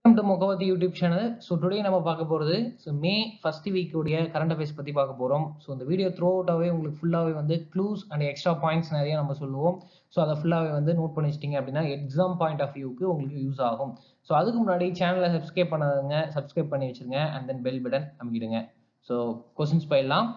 Welcome to Mugavathi YouTube channel so today நம்ம பார்க்க போகிறது ஸோ மே ஃபர்ஸ்ட் வீக் உடைய கரண்ட் அஃபேர்ஸ் பற்றி பார்க்க போகிறோம் ஸோ இந்த வீடியோ த்ரூ அவுட்டாகவே உங்களுக்கு ஃபுல்லாகவே வந்து க்ளூஸ் அண்ட் எக்ஸ்ட்ரா பாயிண்ட்ஸ் நிறைய நம்ம சொல்லுவோம் ஸோ அதை ஃபுல்லாகவே வந்து நோட் பண்ணி வச்சிட்டிங்க அப்படின்னா எக்ஸாம் பாயிண்ட் ஆஃப் வியூக்கு உங்களுக்கு யூஸ் ஆகும் ஸோ அதுக்கு முன்னாடி சேனலை சப்ஸ்கிரைப் பண்ணாதவங்க சப்ஸ்கிரைப் பண்ணி வச்சிருங்க அண்ட் தென் பெல் பட்டன் அமைக்கிடுங்க ஸோ கொஸ்டின்ஸ் போயிடலாம்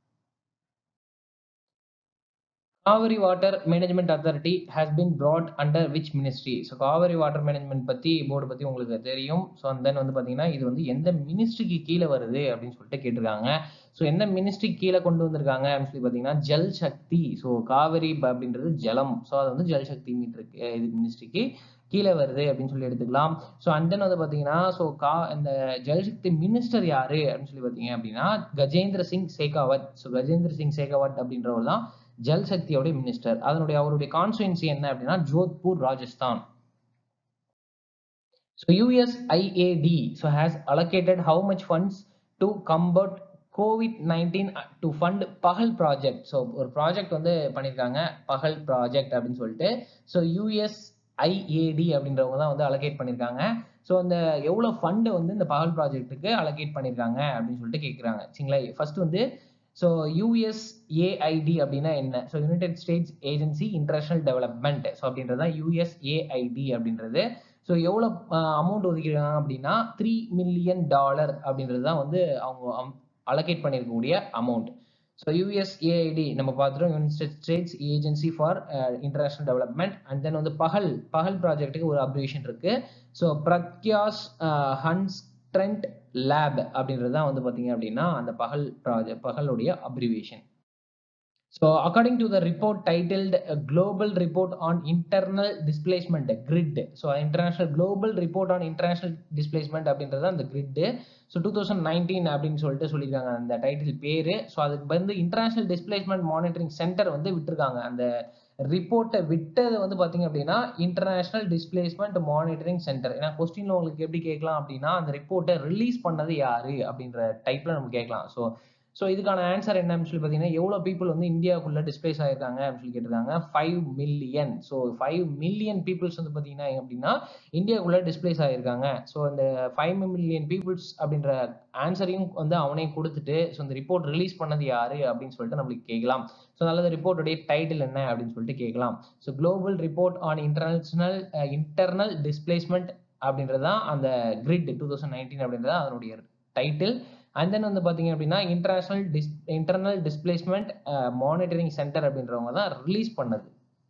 Kaveri water management authority has been brought under which ministry so Kaveri water management பற்றி போர்டு பற்றி உங்களுக்கு தெரியும் ஸோ அண்ட் தென் வந்து பார்த்தீங்கன்னா இது வந்து எந்த மினிஸ்ட்ரிக்கு கீழே வருது அப்படின்னு சொல்லிட்டு கேட்டிருக்காங்க ஸோ எந்த மினிஸ்ட்ரி கீழே கொண்டு வந்திருக்காங்க அப்படின்னு சொல்லி பார்த்தீங்கன்னா ஜல் சக்தி ஸோ காவிரி ப- அப்படின்றது ஜலம் ஸோ அது வந்து ஜல் சக்தி மீட்டருக்கு இது மினிஸ்ட்ரிக்கு கீழே வருது அப்படின்னு சொல்லி எடுத்துக்கலாம் ஸோ அண்ட் தென் வந்து பார்த்தீங்கன்னா ஸோ கா இந்த ஜல்சக்தி மினிஸ்டர் யாரு அப்படின்னு சொல்லி பார்த்தீங்க அப்படின்னா கஜேந்திர சிங் சேகாவத் ஸோ கஜேந்திர சிங் சேகாவத் அப்படின்றவர் தான் ஜல் சக்தியோட மினிஸ்டர் அதனுடைய அவருடைய கான்ஸ்டுவன்சி என்ன அப்படின்னா Jodhpur Rajasthan So USIAD so has allocated how much funds to combat COVID-19 to fund Pahal project so ஒரு ப்ராஜெக்ட் வந்து பண்ணியிருக்காங்க பகல் ப்ராஜெக்ட் அப்படின்னு சொல்லிட்டு ஸோ யூஎஸ்ஐஏடி அப்படின்றவங்க தான் வந்து அலோகேட் பண்ணியிருக்காங்க ஸோ அந்த எவ்வளோ ஃபண்டு வந்து இந்த பகல் ப்ராஜெக்ட்டுக்கு அலோகேட் பண்ணியிருக்காங்க அப்படின்னு சொல்லிட்டு கேட்குறாங்க சரிங்களா ஃபர்ஸ்ட் வந்து ஸோ யூஎஸ்ஏஐடி அப்படின்னா என்ன so United States agency international development so அப்படின்றது தான் யூஎஸ்ஏஐடி அப்படின்றது ஸோ எவ்வளோ அமௌண்ட் ஒதுக்கிருக்காங்க அப்படின்னா த்ரீ மில்லியன் டாலர் அப்படின்றது தான் வந்து அவங்க அலோகேட் பண்ணியிருக்கக்கூடிய அமௌண்ட் ஸோ யுஎஸ்ஏஐடி நம்ம பார்த்துட்டோம் United States agency for international development and then வந்து பகல் பகல் ப்ராஜெக்ட்டுக்கு ஒரு அப்ரிவேஷன் இருக்கு ஸோ பிரக்யாஸ் ஹன்ஸ்ட்ரெண்ட் லேப் அப்படின்றது தான் வந்து பார்த்தீங்க அப்படின்னா அந்த பகல் ப்ராஜெக்ட் பகலுடைய abbreviation So according to the report titled uh, Global Report on Internal Displacement GRID so international global report on international displacement அப்படின்றது அந்த GRID so two thousand nineteen அப்படின்னு சொல்லிட்டு சொல்லியிருக்காங்க அந்த டைட்டில் பேரு ஸோ அதுக்கு வந்து இன்டர்நேஷனல் டிஸ்பிளேஸ்மெண்ட் மானிட்டரிங் சென்டர் வந்து விட்டுருக்காங்க அந்த ரிப்போர்ட்டை விட்டது வந்து பார்த்தீங்க அப்படின்னா இன்டர்நேஷனல் டிஸ்பிளேஸ்மெண்ட் மானிட்டரிங் சென்டர் ஏன்னா கொஸ்டின்ல உங்களுக்கு எப்படி கேட்கலாம் அப்படின்னா அந்த ரிப்போர்ட்டை ரிலீஸ் பண்ணது யாரு அப்படின்ற டைப்ல நம்ம கேட்கலாம் ஸோ ஸோ இதுக்கான ஆன்சர் என்னன்னு சொல்லி பார்த்தீங்கன்னா எவ்வளோ பீப்புள் வந்து இந்தியாவுக்குள்ள டிஸ்பிளேஸ் ஆயிருக்காங்க அப்படின்னு சொல்லி கேட்டிருக்காங்க five million so five million peoples வந்து பார்த்தீங்கன்னா அப்படின்னா இந்தியாவுக்குள்ள டிஸ்பிளேஸ் ஆயிருக்காங்க ஸோ இந்த ஃபைவ் மில்லியன் பீப்புள்ஸ் அப்படின்ற ஆன்சரையும் வந்து அவனே கொடுத்துட்டு ஸோ இந்த ரிப்போர்ட் ரிலீஸ் பண்ணது யாரு அப்படின்னு சொல்லிட்டு நம்மளுக்கு கேட்கலாம் ஸோ நல்லது ரிப்போர்ட்டுடைய டைட்டில் என்ன அப்படின்னு சொல்லிட்டு கேட்கலாம் so global report on international internal displacement அப்படின்றது தான் அந்த கிரிட் டூ தௌசண்ட் நைன்டீன் அப்படின்றது தான் அதனுடைய டைட்டில் அண்ட் தென் வந்து பார்த்தீங்க அப்படின்னா international dis internal displacement monitoring centre அப்படின்றவங்க தான் ரிலீஸ் பண்ணது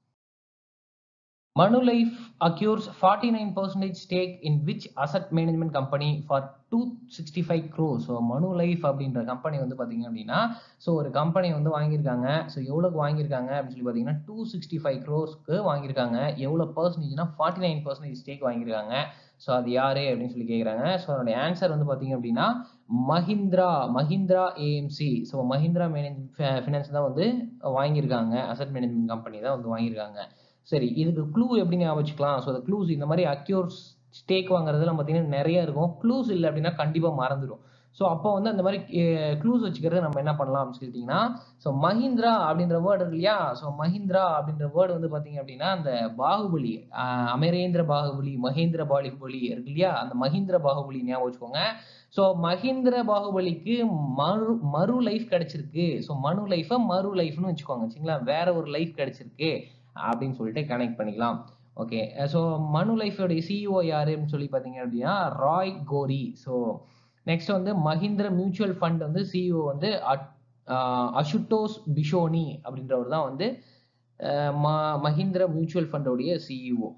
Manulife acquires forty nine percentage stake in which asset management company for two sixty five crore so Manulife அப்படின்ற கம்பெனி வந்து பார்த்தீங்க அப்படின்னா ஸோ ஒரு கம்பெனி வந்து வாங்கியிருக்காங்க ஸோ எவ்வளோக்கு வாங்கியிருக்காங்க அப்படின்னு சொல்லி பார்த்தீங்கன்னா டூ சிக்ஸ்டி ஃபைவ் க்ரோஸ்க்கு வாங்கியிருக்காங்க எவ்வளோ பர்சன்டேஜ்னா ஃபார்ட்டி நைன் பர்சன்டேஜ் ஸ்டேக் வாங்கியிருக்காங்க ஸோ அது யாரு அப்படின்னு சொல்லி கேட்குறாங்க ஸோ அதோட ஆன்சர் வந்து பார்த்தீங்க அப்படின்னா Mahindra Mahindra AMC so Mahindra manage finance தான் வந்து வாங்கியிருக்காங்க அசட் மேனேஜ்மெண்ட் கம்பெனி தான் வந்து வாங்கியிருக்காங்க சரி இதுக்கு க்ளூ எப்படி ஞாபகம் வச்சுக்கலாம் ஸோ அந்த க்ளூஸ் இந்த மாதிரி அக்யூர்ஸ் ஸ்டேக் வாங்குறதுலாம் பார்த்தீங்கன்னா நிறைய இருக்கும் க்ளூஸ் இல்லை அப்படின்னா கண்டிப்பாக மறந்துடும் ஸோ அப்போ வந்து அந்த மாதிரி க்ளூஸ் வச்சுக்கிறது நம்ம என்ன பண்ணலாம் அப்படின்னு சொல்லிட்டீங்கன்னா ஸோ மஹிந்திரா அப்படின்ற வேர்டு இருக்கு இல்லையா ஸோ மஹிந்திரா அப்படின்ற வேர்டு வந்து பார்த்தீங்க அப்படின்னா அந்த பாகுபலி ஆஹ் அமரேந்திர பாகுபலி மகேந்திர பாகுபலி இருக்கு இல்லையா அந்த மஹிந்திர பாகுபலி ஞாபகம் வச்சுக்கோங்க ஸோ மஹிந்திர பாகுபலிக்கு மறு மறு லைஃப் கிடைச்சிருக்கு ஸோ மனு லைஃபை மறு லைஃப்னு வச்சுக்கோங்க சரிங்களா வேற ஒரு லைஃப் கிடைச்சிருக்கு அப்படின்னு சொல்லிட்டு கனெக்ட் பண்ணிக்கலாம் ஓகே ஸோ மனு லைஃபோடைய சிஇஓ யாருன்னு சொல்லி பார்த்தீங்க அப்படின்னா ராய் கோரி ஸோ நெக்ஸ்ட் வந்து மஹிந்திர மியூச்சுவல் ஃபண்ட் வந்து சிஇஓ வந்து அட்- ஆஹ் அசுட்டோஸ் பிஷோனி அப்படின்றவர் தான் வந்து ஆஹ் ம- மஹிந்திர மியூச்சுவல் ஃபண்டோடைய CEO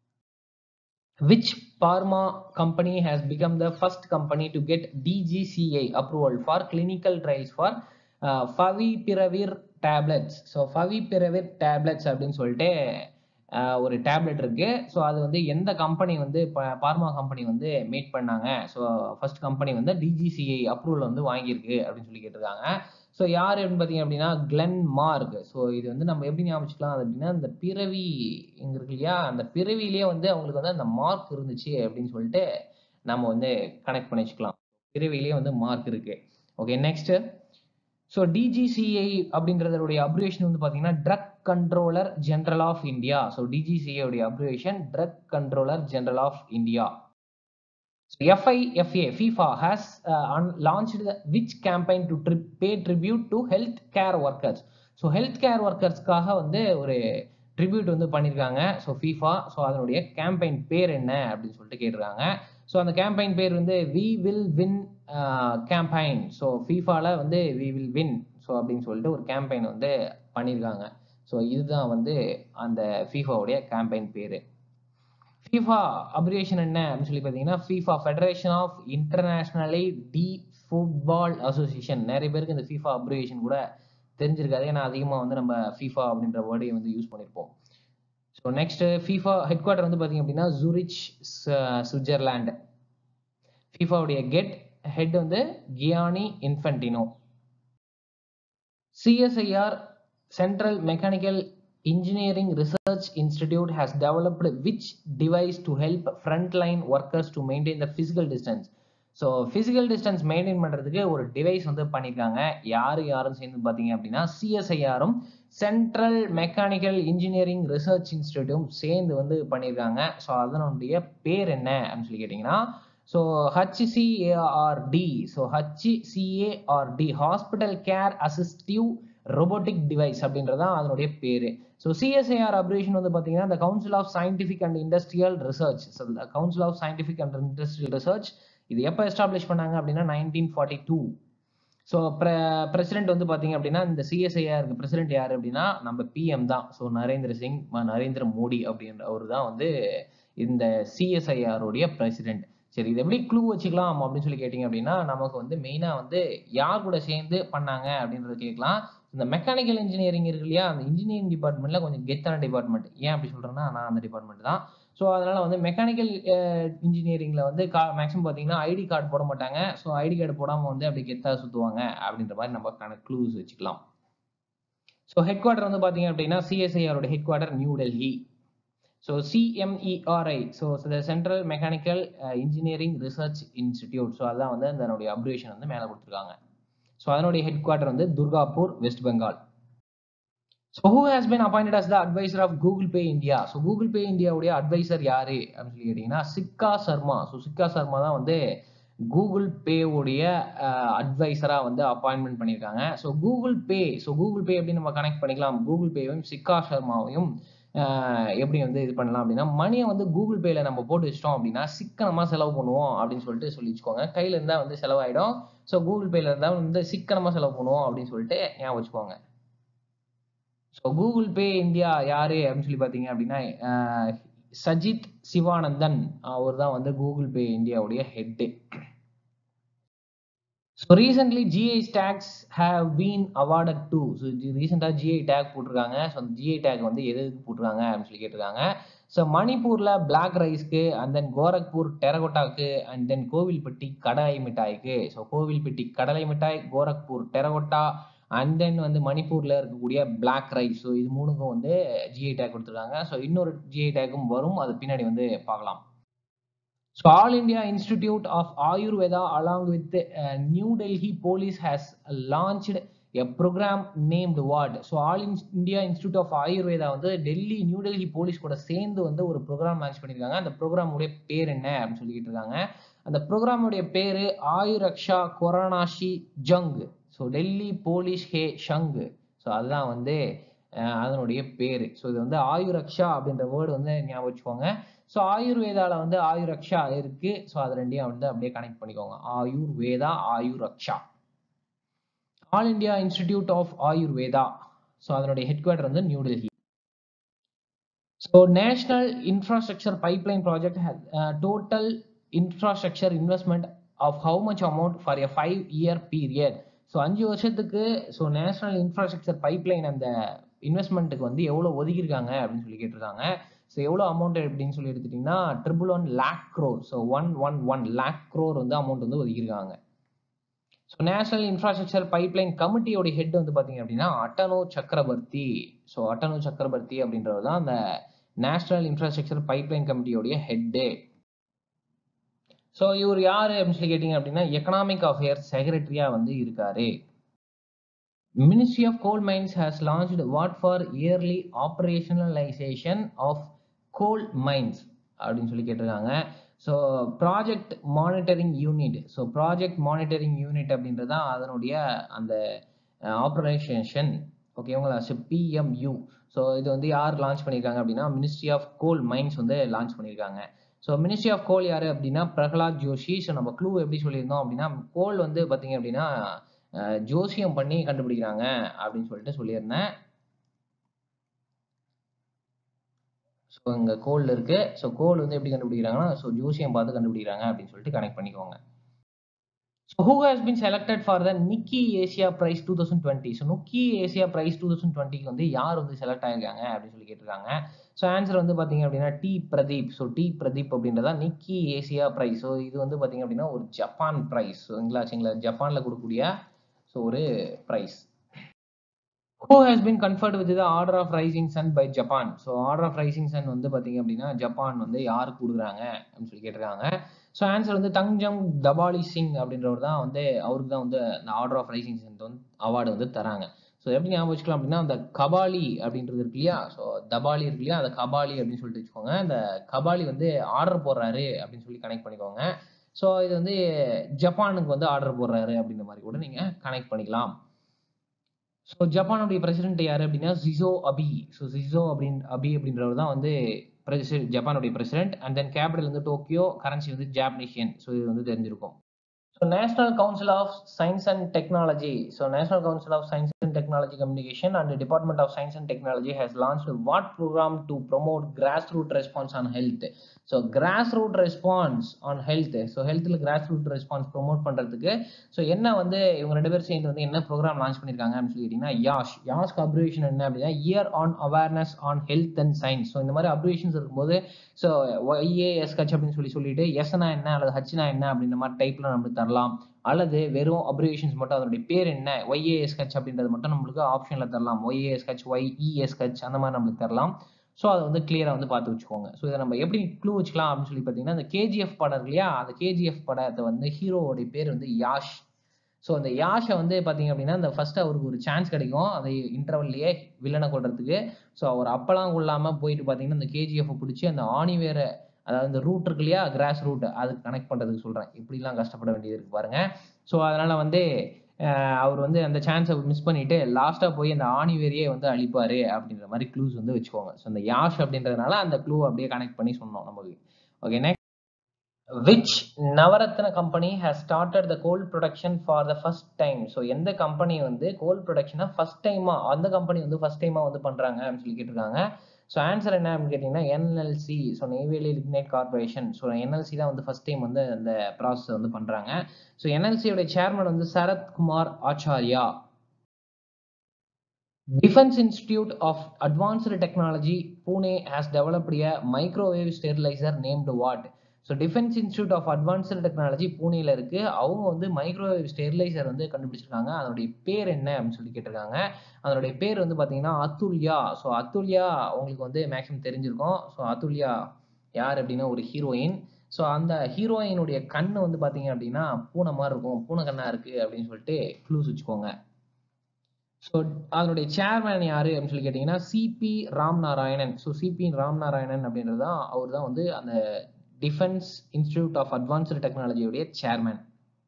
Which pharma company has become the first company to get DGCA approval for clinical trials for uh, favipiravir tablets? So favipiravir tablets அப்படின்னு சொல்லிட்டு uh, ஒரு டேப்லெட் இருக்கு ஸோ அது வந்து எந்த கம்பெனி வந்து பார்மா கம்பெனி வந்து மேட் பண்ணாங்க ஸோ ஃபர்ஸ்ட் கம்பெனி வந்து டிஜிசிஐ அப்ரூவல் வந்து வாங்கியிருக்கு அப்படின்னு சொல்லி கேட்டிருக்காங்க ஸோ யார் அப்படின்னு பார்த்தீங்க அப்படின்னா கிளென் மார்க் ஸோ இது வந்து நம்ம எப்படி ஞாபகம் வச்சுக்கலாம் அப்படின்னா இந்த பிறவி இங்க இருக்கு இல்லையா அந்த பிறவிலேயே வந்து அவங்களுக்கு வந்து அந்த மார்க் இருந்துச்சு அப்படின்னு சொல்லிட்டு நம்ம வந்து கனெக்ட் பண்ணி வச்சுக்கலாம் பிறவிலேயே வந்து மார்க் இருக்கு ஓகே நெக்ஸ்ட் ஸோ டிஜிசிஐ அப்படின்றதோடைய அப்ரிவேஷன் வந்து பார்த்தீங்கன்னா drug controller general of India so DCGI உடைய abbreviation drug controller general of India So FIFA, FIFA has uh, un- launched the which campaign to tri- pay tribute to health care workers. So health care ஒர்க்கர்ஸ்க்காக வந்து ஒரு tribute வந்து பண்ணியிருக்காங்க so FIFA so அதனுடைய campaign பேர் என்ன அப்படின்னு சொல்லிட்டு கேட்டிருக்காங்க ஸோ அந்த கேம்பெயின் பேர் வந்து we will win campaign so ஃபீஃபால வந்து வி வில் வின் ஸோ அப்படின்னு சொல்லிட்டு ஒரு கேம்பெயின் வந்து பண்ணியிருக்காங்க ஸோ இதுதான் வந்து அந்த ஃபீஃபாவுடைய கேம்பெயின் பேர் ஃபீஃபா அப்ரிவேஷன் என்ன அப்படின்னு சொல்லி பார்த்தீங்கன்னா FIFA federation of internationale de football association நிறைய பேருக்கு இந்த ஃபீஃபா அப்ரிவேஷன் கூட தெரிஞ்சிருக்காது ஏன்னா அதிகமாக வந்து நம்ம ஃபீஃபா அப்படின்ற வேர்டையை வந்து யூஸ் பண்ணியிருப்போம் so next FIFA head quarter வந்து பார்த்தீங்க அப்படின்னா ஜூரிச் சுவிட்சர்லாண்ட் ஃபீஃபாவுடைய கெட் ஹெட் வந்து Gianni Infantino CSIR central mechanical Engineering Research Institute has developed which device to help frontline workers to maintain the physical distance. So physical distance maintain பண்ணுறதுக்கு ஒரு device வந்து பண்ணியிருக்காங்க யார் யாரும் சேர்ந்து பார்த்தீங்க அப்படின்னா சிஎஸ்ஐஆரும் சென்ட்ரல் மெக்கானிக்கல் இன்ஜினியரிங் ரிசர்ச் இன்ஸ்டியூட்டும் சேர்ந்து வந்து பண்ணியிருக்காங்க ஸோ அதனுடைய பேர் என்ன அப்படின்னு சொல்லி கேட்டிங்கன்னா so HCARD so HCARD hospital care assistive robotic device அப்படின்றது தான் அதனுடைய பேர் ஸோ சிஎஸ்ஐஆர் அப்ரேஷன் வந்து பார்த்தீங்கன்னா இந்த council of scientific and industrial research so council of scientific and industrial research இது எப்போ எஸ்டாப்ளிஷ் பண்ணாங்க அப்படின்னா nineteen forty two so president வந்து பார்த்தீங்க அப்படின்னா இந்த சிஎஸ்ஐஆருக்கு பிரசிடென்ட் யார் அப்படின்னா நம்ம பிஎம் தான் ஸோ நரேந்திர சிங் நரேந்திர மோடி அப்படின்ற அவர் தான் வந்து இந்த சிஎஸ்ஐஆருடைய பிரசிடென்ட் சரி இது எப்படி க்ளூ வச்சுக்கலாம் அப்படின்னு சொல்லி கேட்டிங்க அப்படின்னா நமக்கு வந்து மெயினாக வந்து யார் கூட சேர்ந்து பண்ணாங்க அப்படின்றத கேட்கலாம் இந்த மெக்கானிக்கல் இன்ஜினியரிங் இருக்கு இல்லையா அந்த இன்ஜினியரிங் டிபார்ட்மெண்ட்ல கொஞ்சம் கெத்தான டிபார்ட்மெண்ட் ஏன் அப்படி சொல்றேன்னா நான் அந்த டிபார்ட்மெண்ட் தான் ஸோ அதனால வந்து மெக்கானிக்கல் இன்ஜினியரிங்ல வந்து கா மேக்ஸிமம் பார்த்தீங்கன்னா ஐடி கார்டு போட மாட்டாங்க ஸோ ஐடி கார்டு போடாமல் வந்து அப்படி கெத்தா சுற்றுவாங்க அப்படின்ற மாதிரி நம்ம கணக்கு க்ளூஸ் வச்சுக்கலாம் ஸோ ஹெட் குவார்டர் வந்து பார்த்தீங்க அப்படின்னா சிஎஸ்ஐஆரோட head quarter New Delhi so CMERI so the central mechanical engineering research institute so அதான் வந்து அதனுடைய அப்ரிவேஷன் வந்து மேலே கொடுத்துருக்காங்க ஸோ அதனுடைய ஹெட் குவார்டர் வந்து Durgapur West Bengal so who has been appointed as the advisor of Google Pay India so Google Pay இந்தியாவுடைய advisor யாரு அப்படின்னு சொல்லி கேட்டிங்கன்னா சிக்கா சர்மா ஸோ சிக்கா சர்மா தான் வந்து கூகுள் பேவுடைய அட்வைசராக வந்து அப்பாயின்மெண்ட் பண்ணியிருக்காங்க so Google Pay so Google Pay எப்படி நம்ம கனெக்ட் பண்ணிக்கலாம் கூகுள் பேவையும் சிக்கா சர்மாவையும் எப்படி வந்து இது பண்ணலாம் அப்படின்னா மணியை வந்து கூகுள் பேல நம்ம போட்டு வச்சிட்டோம் அப்படின்னா சிக்கனமாக செலவு பண்ணுவோம் அப்படின்னு சொல்லிட்டு சொல்லி வச்சுக்கோங்க கையில் இருந்தால் வந்து செலவாயிடும் ஸோ கூகுள் பேல இருந்தால் வந்து சிக்கனமாக செலவு பண்ணுவோம் அப்படின்னு சொல்லிட்டு ஞாபகம் வச்சுக்கோங்க ஸோ கூகுள் பே இந்தியா யாரு அப்படின்னு சொல்லி பார்த்தீங்க அப்படின்னா சஜித் சிவானந்தன் அவர் தான் வந்து கூகுள் பே இந்தியாவுடைய head so recently GI tags have been awarded to so ரீசெண்டாக ஜிஐ டேக் போட்டிருக்காங்க ஸோ அந்த ஜிஐ டேக் வந்து எது எதுக்கு போட்டிருக்காங்க அப்படின்னு சொல்லி கேட்டிருக்காங்க ஸோ மணிப்பூரில் பிளாக் ரைஸ்க்கு அண்ட் தென் கோரக்பூர் டெரகோட்டாக்கு அண்ட் தென் கோவில்பட்டி கடலை மிட்டாய்க்கு ஸோ கோவில்பட்டி கடலை மிட்டாய் கோரக்பூர் டெரகோட்டா அண்ட் தென் வந்து மணிப்பூரில் இருக்கக்கூடிய பிளாக் ரைஸ் ஸோ இது மூணுக்கும் வந்து ஜிஐ டேக் கொடுத்துருக்காங்க ஸோ இன்னொரு ஜிஐ டேக்கும் வரும் அது பின்னாடி வந்து பார்க்கலாம் so all India institute of Ayurveda along with New Delhi police has launched a program named what so all India institute of Ayurveda வந்து டெல்லி நியூ டெல்லி போலீஸ் கூட சேர்ந்து வந்து ஒரு ப்ரோக்ராம் லான்ச் பண்ணியிருக்காங்க அந்த ப்ரோக்ராமுடைய பேர் என்ன அப்படின்னு சொல்லிக்கிட்டு இருக்காங்க அந்த ப்ரோக்ராமுடைய பேர் ஆயுரக்ஷா கொரோனாஷி ஜங் ஸோ டெல்லி போலீஸ் ஹே ஷங் ஸோ அதுதான் வந்து அதனுடைய பேர் ஸோ இது வந்து ஆயுரக்ஷா அப்படின்ற வேர்டு வந்து ஞாபகம் வச்சுக்கோங்க ஸோ ஆயுர்வேதால வந்து ஆயுரக்ஷா இருக்கு ஸோ அது ரெண்டையும் வந்து அப்படியே கனெக்ட் பண்ணிக்கோங்க Ayurveda Ayuraksha all India institute of Ayurveda so அதனுடைய ஹெட் குவார்டர் வந்து New Delhi so national infrastructure pipeline project total infrastructure investment of how much amount for a five year period so அஞ்சு வருஷத்துக்கு ஸோ நேஷனல் இன்ஃப்ராஸ்ட்ரக்சர் பைப்லைன் அந்த இன்வெஸ்ட்மெண்ட்டுக்கு வந்து எவ்வளோ ஒதுக்கியிருக்காங்க அப்படின்னு சொல்லி கேட்டிருக்காங்க ஸோ எவ்வளோ அமௌண்ட் அப்படின்னு சொல்லி எடுத்துட்டிங்கன்னா triple one lakh crore so one one one lakh crore வந்து அமௌண்ட் வந்து ஒதுக்கியிருக்காங்க ஸோ நேஷனல் இன்ஃப்ராஸ்ட்ரக்சர் பைப்லைன் கமிட்டியோட ஹெட் வந்து பார்த்தீங்க அப்படின்னா அட்டனோ சக்கரவர்த்தி ஸோ அட்டனோ சக்கரவர்த்தி அப்படின்றவர் தான் அந்த நேஷனல் இன்ஃப்ராஸ்ட்ரக்சர் பைப்லைன் கமிட்டியோடைய ஹெட்டு ஸோ இவர் யார் அப்படின்னு சொல்லி கேட்டிங்க அப்படின்னா எக்கனாமிக் அஃபேர்ஸ் செக்ரட்டரியாக வந்து இருக்காரு Ministry of Coal Mines has launched what for yearly operationalization of coal mines அப்படின்னு சொல்லி கேட்டிருக்காங்க so project monitoring unit so project monitoring unit அப்படின்றது தான் அதனுடைய அந்த ஆப்ரேஷன் ஓகேங்களா ஸோ பிஎம்யூ ஸோ இது வந்து யார் லான்ச் பண்ணியிருக்காங்க அப்படின்னா மினிஸ்ட்ரி ஆஃப் கோல் மைன்ஸ் வந்து லான்ச் பண்ணியிருக்காங்க ஸோ மினிஸ்ட்ரி ஆஃப் கோல் யார் அப்படின்னா பிரகலாத் ஜோஷி ஸோ நம்ம க்ளூ எப்படி சொல்லியிருந்தோம் அப்படின்னா கோல் வந்து பார்த்தீங்க அப்படின்னா அஹ், ஜோசியம் பண்ணி கண்டுபிடிக்கிறாங்க அப்படின்னு சொல்லிட்டு சொல்லியிருந்தேன் ஸோ இங்கே கோல் இருக்கு ஸோ கோல் வந்து எப்படி கண்டுபிடிக்கிறாங்கன்னா ஸோ ஜோசியம் பார்த்து கண்டுபிடிக்கிறாங்க அப்படின்னு சொல்லிட்டு கனெக்ட் பண்ணிக்கோங்க so who has been selected for the Nikkei Asia prize two thousand twenty so Nikkei Asia prize two thousand டுவெண்ட்டிக்கு வந்து யார் வந்து செலக்ட் ஆயிருக்காங்க அப்படின்னு சொல்லி கேட்டிருக்காங்க ஸோ ஆன்சர் வந்து பார்த்தீங்க அப்படின்னா T Pradeep so T Pradeep அப்படின்றதா நிக்கி ஏசியா பிரைஸ் ஸோ இது வந்து பார்த்தீங்க அப்படின்னா ஒரு ஜப்பான் பிரைஸ் ஸோங்களா சரிங்களா ஜப்பானில் கொடுக்கக்கூடிய ஸோ ஒரு prize who has been conferred with the order of rising sun by Japan so order of rising sun வந்து பார்த்தீங்க அப்படின்னா ஜப்பான் வந்து யாருக்கு கொடுக்குறாங்க அப்படின்னு சொல்லி கேட்டிருக்காங்க ஸோ ஆன்சர் வந்து தங்ஜம் தபாலி சிங் அப்படின்றவர் தான் வந்து அவருக்கு தான் வந்து அந்த ஆர்டர் ஆஃப் ரைசிங் சன் வந்து அவார்டு வந்து தராங்க ஸோ எப்படி ஞாபகம் வச்சுக்கலாம் அப்படின்னா அந்த கபாலி அப்படின்றது இருக்கு இல்லையா ஸோ தபாலி இருக்கு இல்லையா அந்த கபாலி அப்படின்னு சொல்லிட்டு வச்சுக்கோங்க அந்த கபாலி வந்து ஆர்டர் போடுறாரு அப்படின்னு சொல்லி கனெக்ட் பண்ணிக்கோங்க ஸோ இது வந்து ஜப்பானுக்கு வந்து ஆர்டர் போடுறாரு அப்படின்ற மாதிரி கூட நீங்கள் கனெக்ட் பண்ணிக்கலாம் ஸோ ஜப்பானுடைய பிரசிடென்ட் யார் அப்படின்னா ஜிசோ அபி ஸோ ஜிசோ அப்படின் அபி அப்படின்றவர் தான் வந்து பிரசிடென்ட் ஜப்பானுடைய பிரசிடென்ட் அண்ட் தென் கேபிட்டல் வந்து டோக்கியோ கரன்சி வந்து ஜாப்பனீஷியன் ஸோ இது வந்து தெரிஞ்சிருக்கும் so national council of science and technology so national council of science and technology communication and department of science and technology has launch what program to promote grass root response on health so grass root response on health so ஹெல்த்தில் grass root response promote பண்ணுறதுக்கு so என்ன வந்து இவங்க ரெண்டு பேரும் சேர்ந்து வந்து என்ன ப்ரோக்ராம் லான்ச் பண்ணியிருக்காங்க அப்படின்னு சொல்லி கேட்டிங்கன்னா யாஷ் யாஷ்க்கு அப்ரிவேஷன் என்ன அப்படின்னா year on awareness on health and science so இந்த மாதிரி அப்ரிவேஷன்ஸ் இருக்கும்போது ஸோ ஒய்ஏஎஸ்ஹெச் அப்படின்னு சொல்லி சொல்லிட்டு எஸ்னா என்ன அல்லது ஹச்னா என்ன அப்படின்ற மாதிரி டைப்பில் நம்மளுக்கு தரலாம் அல்லது வெறும் அப்ரிவேஷன்ஸ் மட்டும் அதனுடைய பேர் என்ன ஒய்ஏஎஸ்ஹெச் அப்படின்றது மட்டும் நம்மளுக்கு ஆப்ஷனில் தரலாம் ஒய்ஏஎஸ்ஹெச் ஒய்இஎஸ்ஹெச் அந்த மாதிரி நம்மளுக்கு தரலாம் ஸோ அதை வந்து கிளியராக வந்து பார்த்து வச்சுக்கோங்க ஸோ இதை நம்ம எப்படி க்ளூ வச்சுக்கலாம் அப்படின்னு சொல்லி பார்த்தீங்கன்னா அந்த கேஜிஎஃப் படம் இருக்கு இல்லையா அந்த கேஜிஎஃப் படத்தை வந்து ஹீரோவோடைய பேர் வந்து யாஷ் ஸோ அந்த யாஷை வந்து பார்த்தீங்க அப்படின்னா அந்த ஃபர்ஸ்ட் அவருக்கு ஒரு சான்ஸ் கிடைக்கும் அந்த இன்டர்வல்லையே வில்லனை கொள்றதுக்கு ஸோ அவர் அப்பெல்லாம் கொள்ளாமல் போயிட்டு பார்த்தீங்கன்னா அந்த கேஜிஎஃப் பிடிச்சி அந்த ஆணி வேற அதாவது இந்த ரூட் இருக்கு இல்லையா கிராஸ் ரூட் அதுக்கு கனெக்ட் பண்ணுறதுக்கு சொல்கிறேன் இப்படிலாம் கஷ்டப்பட வேண்டியது இருக்கு பாருங்க ஸோ அதனால வந்து அஹ், அவர் வந்து அந்த சான்ஸை மிஸ் பண்ணிட்டு லாஸ்ட்டாக போய் அந்த ஆணிவேரியே வந்து அழிப்பாரு அப்படின்ற மாதிரி க்ளூஸ் வந்து வச்சுக்கோங்க ஸோ அந்த யாஷ் அப்படின்றதுனால அந்த க்ளூ அப்படியே கனெக்ட் பண்ணி சொன்னோம் நமக்கு okay next which Navratna company has started the coal production for the first time so எந்த கம்பெனி வந்து கோல் ப்ரொடக்ஷனை ஃபர்ஸ்ட் டைமா அந்த கம்பெனி வந்து ஃபர்ஸ்ட் டைமா வந்து பண்றாங்க அப்படின்னு சொல்லி கேட்டிருக்காங்க ஸோ ஆன்சர் என்ன அப்படின்னு கேட்டிங்கன்னா NLC so Neyveli lignite corporation so NLC தான் வந்து ஃபர்ஸ்ட் டைம் வந்து அந்த ப்ராசஸ் வந்து பண்றாங்க ஸோ என்எல்சியோட சேர்மன் வந்து Sarathkumar Acharya Defense Institute of Advanced Technology, Pune has developed a microwave sterilizer named what? So defence institute of advanced technology பூனேல இருக்கு அவங்க வந்து மைக்ரோவேவ் ஸ்டெரிலைசர் வந்து கண்டுபிடிச்சிருக்காங்க அதனுடைய பேர் என்ன அப்படின்னு சொல்லி கேட்டிருக்காங்க அதனுடைய பேர் வந்து பார்த்தீங்கன்னா அத்துல்யா ஸோ அத்துல்யா உங்களுக்கு வந்து மேக்ஸிமம் தெரிஞ்சிருக்கும் ஸோ அத்துல்யா யார் அப்படின்னா ஒரு ஹீரோயின் ஸோ அந்த ஹீரோயினுடைய கண்ணு வந்து பார்த்தீங்க அப்படின்னா பூனை மாதிரி இருக்கும் பூனை கண்ணா இருக்கு அப்படின்னு சொல்லிட்டு க்ளூஸ் வச்சுக்கோங்க ஸோ அதனுடைய சேர்மேன் யாரு அப்படின்னு சொல்லி கேட்டிங்கன்னா CP Ram Narayanan so CP Ram Narayanan அப்படின்றது தான் அவர் தான் வந்து அந்த டிஃபென்ஸ் இன்ஸ்டிடியூட் ஆஃப் அட்வான்ஸ்டு டெக்னாலஜியோடைய chairman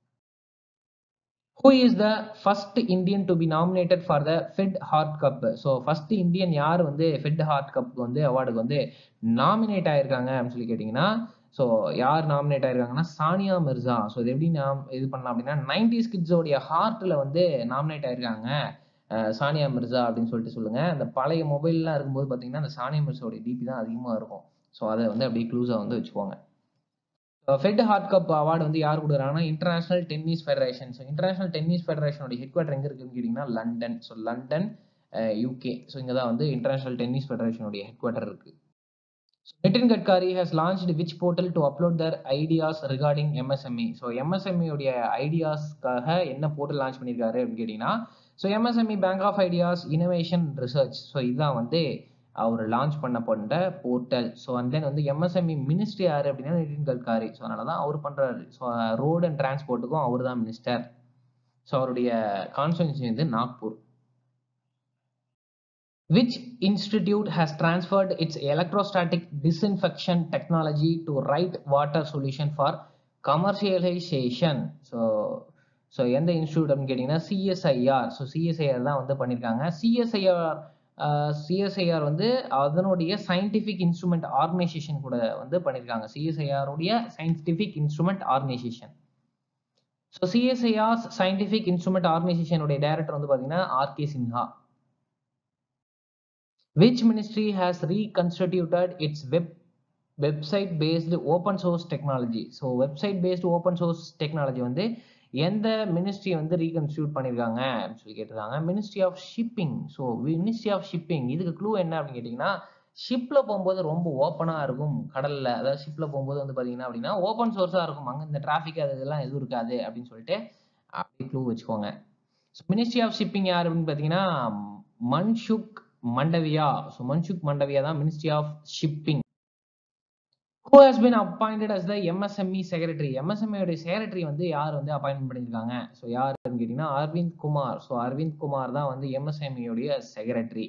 who is the first Indian to be nominated for the Fed heart cup so first Indian யார் வந்து ஃபெட் ஹார்ட் கப்புக்கு வந்து அவார்டுக்கு வந்து நாமினேட் ஆயிருக்காங்க அப்படின்னு சொல்லி கேட்டிங்கன்னா ஸோ யார் நாமினேட் ஆயிருக்காங்கன்னா சானியா மிர்சா ஸோ இது எப்படி நாம் இது பண்ணலாம் அப்படின்னா நைன்டிஸ் கிட்ஸோடைய ஹார்ட்டில் வந்து நாமினேட் ஆயிருக்காங்க அஹ் சானியா மிர்சா அப்படின்னு சொல்லிட்டு சொல்லுங்க அந்த பழைய மொபைல்லாம் இருக்கும்போது பார்த்தீங்கன்னா அந்த சானியா மிர்சாவுடைய டிபி தான் அதிகமாக இருக்கும் ஸோ அதை வந்து அப்படியே க்ளூஸாக வந்து வச்சுக்கோங்க ஃபெட் ஹார்ட் கப் அவார்டு வந்து யார் கொடுக்குறாங்கன்னா international tennis federation so international tennis ஃபெடரேஷனோட ஹெட் குவார்டர் எங்கே இருக்குன்னு கேட்டிங்கன்னா London so London UK so இங்கே தான் வந்து இன்டர்நேஷனல் டென்னிஸ் ஃபெடரேஷனுடைய ஹெட் குவார்டர் இருக்கு Nitin Gadkari has launched which portal to upload their ideas regarding MSME so MSME உடைய ஐடியாஸ்க்காக என்ன போர்ட்டல் லான்ச் பண்ணியிருக்காரு அப்படின்னு கேட்டிங்கன்னா so MSME bank of ideas innovation research so இதுதான் வந்து அவர் லான்ச் பண்ண பண்ண போர்ட்டல் ஸோ அண்ட் தென் வந்து எம்எஸ்எம்இ மினிஸ்ட்ரி யார் அப்படின்னா நிதின் கட்காரி ஸோ அதனால தான் அவர் பண்ணுறாரு ஸோ ரோடு அண்ட் டிரான்ஸ்போர்ட்டுக்கும் அவர் தான் மினிஸ்டர் ஸோ அவருடைய கான்ஸ்டுவன்சி வந்து Nagpur which institute has transferred its electrostatic disinfection technology to right water solution for commercialization so so எந்த இன்ஸ்டியூட் அப்படின்னு கேட்டிங்கன்னா சிஎஸ்ஐஆர் ஸோ சிஎஸ்ஐஆர் தான் வந்து பண்ணியிருக்காங்க சிஎஸ்ஐஆர் சிஎஸ்ஐஆர் வந்து அதனுடைய சயின்டிஃபிக் இன்ஸ்ட்ருமெண்ட் ஆர்கனைசேஷன் கூட வந்து பண்ணியிருக்காங்க சிஎஸ்ஐஆருடைய scientific instrument organisation so CSIR scientific instrument ஆர்கனைசேஷனுடைய டைரக்டர் வந்து பார்த்தீங்கன்னா RK Sinha which ministry has reconstituted its web website based open source technology so website based open source technology வந்து எந்த மினிஸ்ட்ரி வந்து ரீகன்ஸ்டியூட் பண்ணியிருக்காங்க அப்படின்னு சொல்லி கேட்டிருக்காங்க ministry of shipping so ministry of shipping இதுக்கு க்ளூ என்ன அப்படின்னு கேட்டிங்கன்னா ஷிப்பில் போகும்போது ரொம்ப ஓப்பனாக இருக்கும் கடலில் அதாவது ஷிப்பில் போகும்போது வந்து பார்த்தீங்கன்னா அப்படின்னா ஓப்பன் சோர்ஸாக இருக்கும் அங்கே இந்த டிராஃபிக் அது இதெல்லாம் எதுவும் இருக்காது அப்படின்னு சொல்லிட்டு அப்படி க்ளூ வச்சுக்கோங்க ஸோ மினிஸ்ட்ரி ஆஃப் ஷிப்பிங் யார் அப்படின்னு பார்த்தீங்கன்னா மன்சுக் மண்டவியா ஸோ மன்சுக் மண்டவியா தான் ministry of shipping who has been appointed as the MSME secretary MSME உடைய செக்ரட்டரி வந்து யார் வந்து அப்பாயின்மெண்ட் பண்ணியிருக்காங்க ஸோ யாருன்னு கேட்டிங்கன்னா அரவிந்த் குமார் ஸோ அரவிந்த் குமார் தான் வந்து எம்எஸ்எம்இ உடைய secretary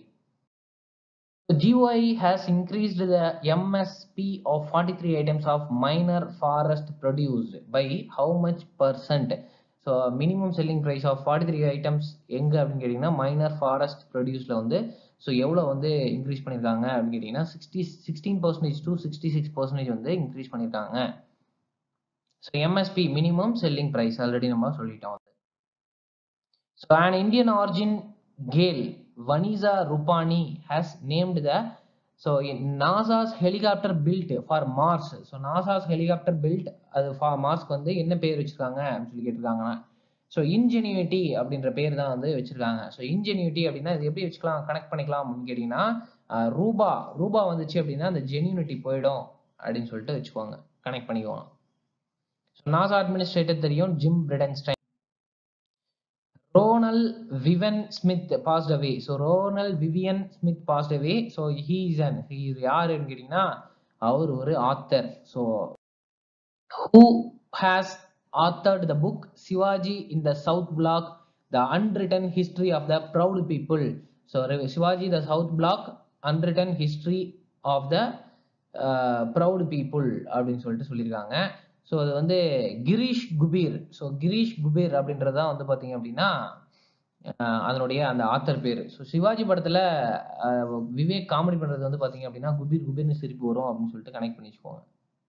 GOI has increased the MSP of 43 items of minor forest produce by how much percent? So minimum selling price of forty three items எங்கே அப்படின்னு கேட்டிங்கன்னா மைனர் ஃபாரஸ்ட் ப்ரொடியூஸில் வந்து ஸோ எவ்வளோ வந்து இன்க்ரீஸ் பண்ணியிருக்காங்க அப்படின்னு கேட்டிங்கன்னா sixty sixteen percentage to sixty six percentage வந்து இன்க்ரீஸ் பண்ணியிருக்காங்க so MSP minimum selling price already நம்ம சொல்லிட்டோம் so and Indian origin girl Vaneeza Rupani has named the so NASA's helicopter built for Mars so NASA's helicopter built அது for மார்ஸ்க்கு வந்து என்ன பேர் வச்சிருக்காங்க அப்படின்னு சொல்லி கேட்டிருக்காங்கன்னா ஸோ இன்ஜெனியூட்டி அப்படின்ற பேர் தான் வந்து வச்சிருக்காங்க ஸோ இன்ஜெனியூட்டி அப்படின்னா இது எப்படி வச்சுக்கலாம் கனெக்ட் பண்ணிக்கலாம் அப்படின்னு கேட்டிங்கன்னா ரூபா ரூபா வந்துச்சு அப்படின்னா அந்த ஜெனியூனிட்டி போயிடும் அப்படின்னு சொல்லிட்டு வச்சுக்கோங்க கனெக்ட் பண்ணிக்குவோம் ஸோ நாசா அட்மினிஸ்ட்ரேட்டர் தெரியும் Jim Bridenstine Ronald Vivian Smith passed away so Ronald Vivian Smith passed away so he's and he யாருன்னு கேட்டிங்கன்னா அவர் ஒரு author so who has authored the book Shivaji in the South Block, The Unwritten History of the Proud People. So Shivaji, the South Block, Unwritten History of the uh, Proud People அப்படின்னு சொல்லிட்டு சொல்லியிருக்காங்க so அது வந்து Girish Kuber so Girish Kuber அப்படின்றது தான் வந்து பார்த்தீங்க அப்படின்னா அதனுடைய அந்த ஆத்தர் பேர் ஸோ சிவாஜி படத்தில் விவேக் காமெடி பண்ணுறது வந்து பார்த்தீங்க அப்படின்னா குபீர் குபீர்னு சிரிப்பு வரும் அப்படின்னு சொல்லிட்டு கனெக்ட் பண்ணி வச்சுக்கோங்க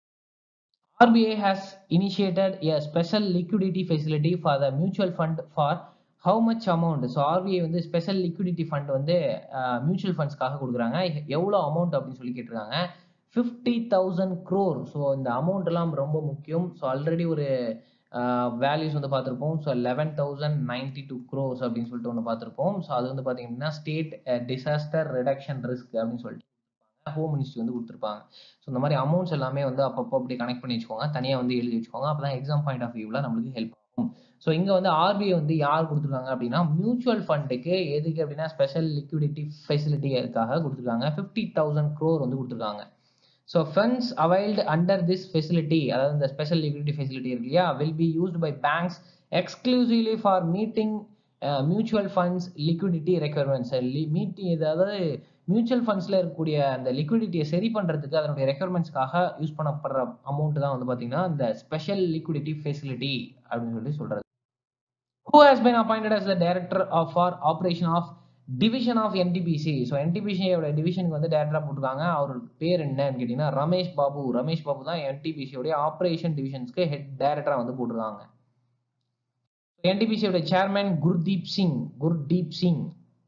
RBI has initiated a special liquidity facility for the mutual fund for how much amount so RBI வந்து ஸ்பெஷல் லிக்விடிட்டி ஃபண்ட் வந்து மியூச்சுவல் ஃபண்ட்ஸ்க்காக கொடுக்குறாங்க எவ்வளோ அமௌண்ட் அப்படின்னு சொல்லி கேட்டிருக்காங்க ஃபிஃப்டி தௌசண்ட் க்ரோர் ஸோ இந்த அமௌண்ட் எல்லாம் ரொம்ப முக்கியம் ஸோ ஆல்ரெடி ஒரு வேல்யூஸ் வந்து பார்த்துருப்போம் so eleven thousand ninety two crores அப்படின்னு சொல்லிட்டு ஒன்று பார்த்துருப்போம் ஸோ அது வந்து பார்த்தீங்க அப்படின்னா ஸ்டேட் டிசாஸ்டர் ரிடக்ஷன் ரிஸ்க் அப்படின்னு சொல்லிட்டு ஹோம் மினிஸ்ட்ரி வந்து கொடுத்துருப்பாங்க ஸோ இந்த மாதிரி அமௌண்ட்ஸ் எல்லாமே வந்து அப்பப்போ அப்படி கனெக்ட் பண்ணி வச்சுக்கோங்க தனியாக வந்து எழுதி வச்சுக்கோங்க அப்போ தான் எக்ஸாம் பாயிண்ட் ஆஃப் வியூவில் நம்மளுக்கு ஹெல்ப் ஆகும் ஸோ இங்கே வந்து ஆர்பிஐ வந்து யார் கொடுத்துருக்காங்க அப்படின்னா மியூச்சுவல் ஃபண்டுக்கு எதுக்கு அப்படின்னா ஸ்பெஷல் லிக்விடிட்டி ஃபெசிலிட்டிக்காக கொடுத்துருக்காங்க ஃபிஃப்டி தௌசண்ட் க்ரோர் வந்து கொடுத்துருக்காங்க so funds availed under this facility அதாவது இந்த ஸ்பெஷல் லிக்விடிட்டி ஃபெசிலிட்டி இருக்கு இல்லையா will be used by banks exclusively for meeting mutual funds liquidity requirements meeting அதாவது மியூச்சுவல் ஃபண்ட்ஸில் இருக்கக்கூடிய அந்த லிக்விடிட்டியை சரி பண்ணுறதுக்கு அதனுடைய ரெக்யர்மெண்ட்ஸ்க்காக யூஸ் பண்ணப்படுற அமௌண்ட் தான் வந்து பார்த்தீங்கன்னா இந்த ஸ்பெஷல் லிக்விடிட்டி ஃபெசிலிட்டி அப்படின்னு சொல்லி சொல்கிறது who has been appointed as the director of for operation of division of NTPC so என்டிபிசியோட டிவிஷனுக்கு வந்து டேரக்டராக போட்டிருக்காங்க அவர் பேர் என்னன்னு கேட்டிங்கன்னா ரமேஷ் பாபு ரமேஷ் பாபு தான் என்டிபிசியோடைய ஆப்ரேஷன் டிவிஷன்ஸ்க்கு ஹெட் டைரக்டராக வந்து போட்டிருக்காங்க என்டிபிசியோட chairman Gurdeep Singh Gurdeep Singh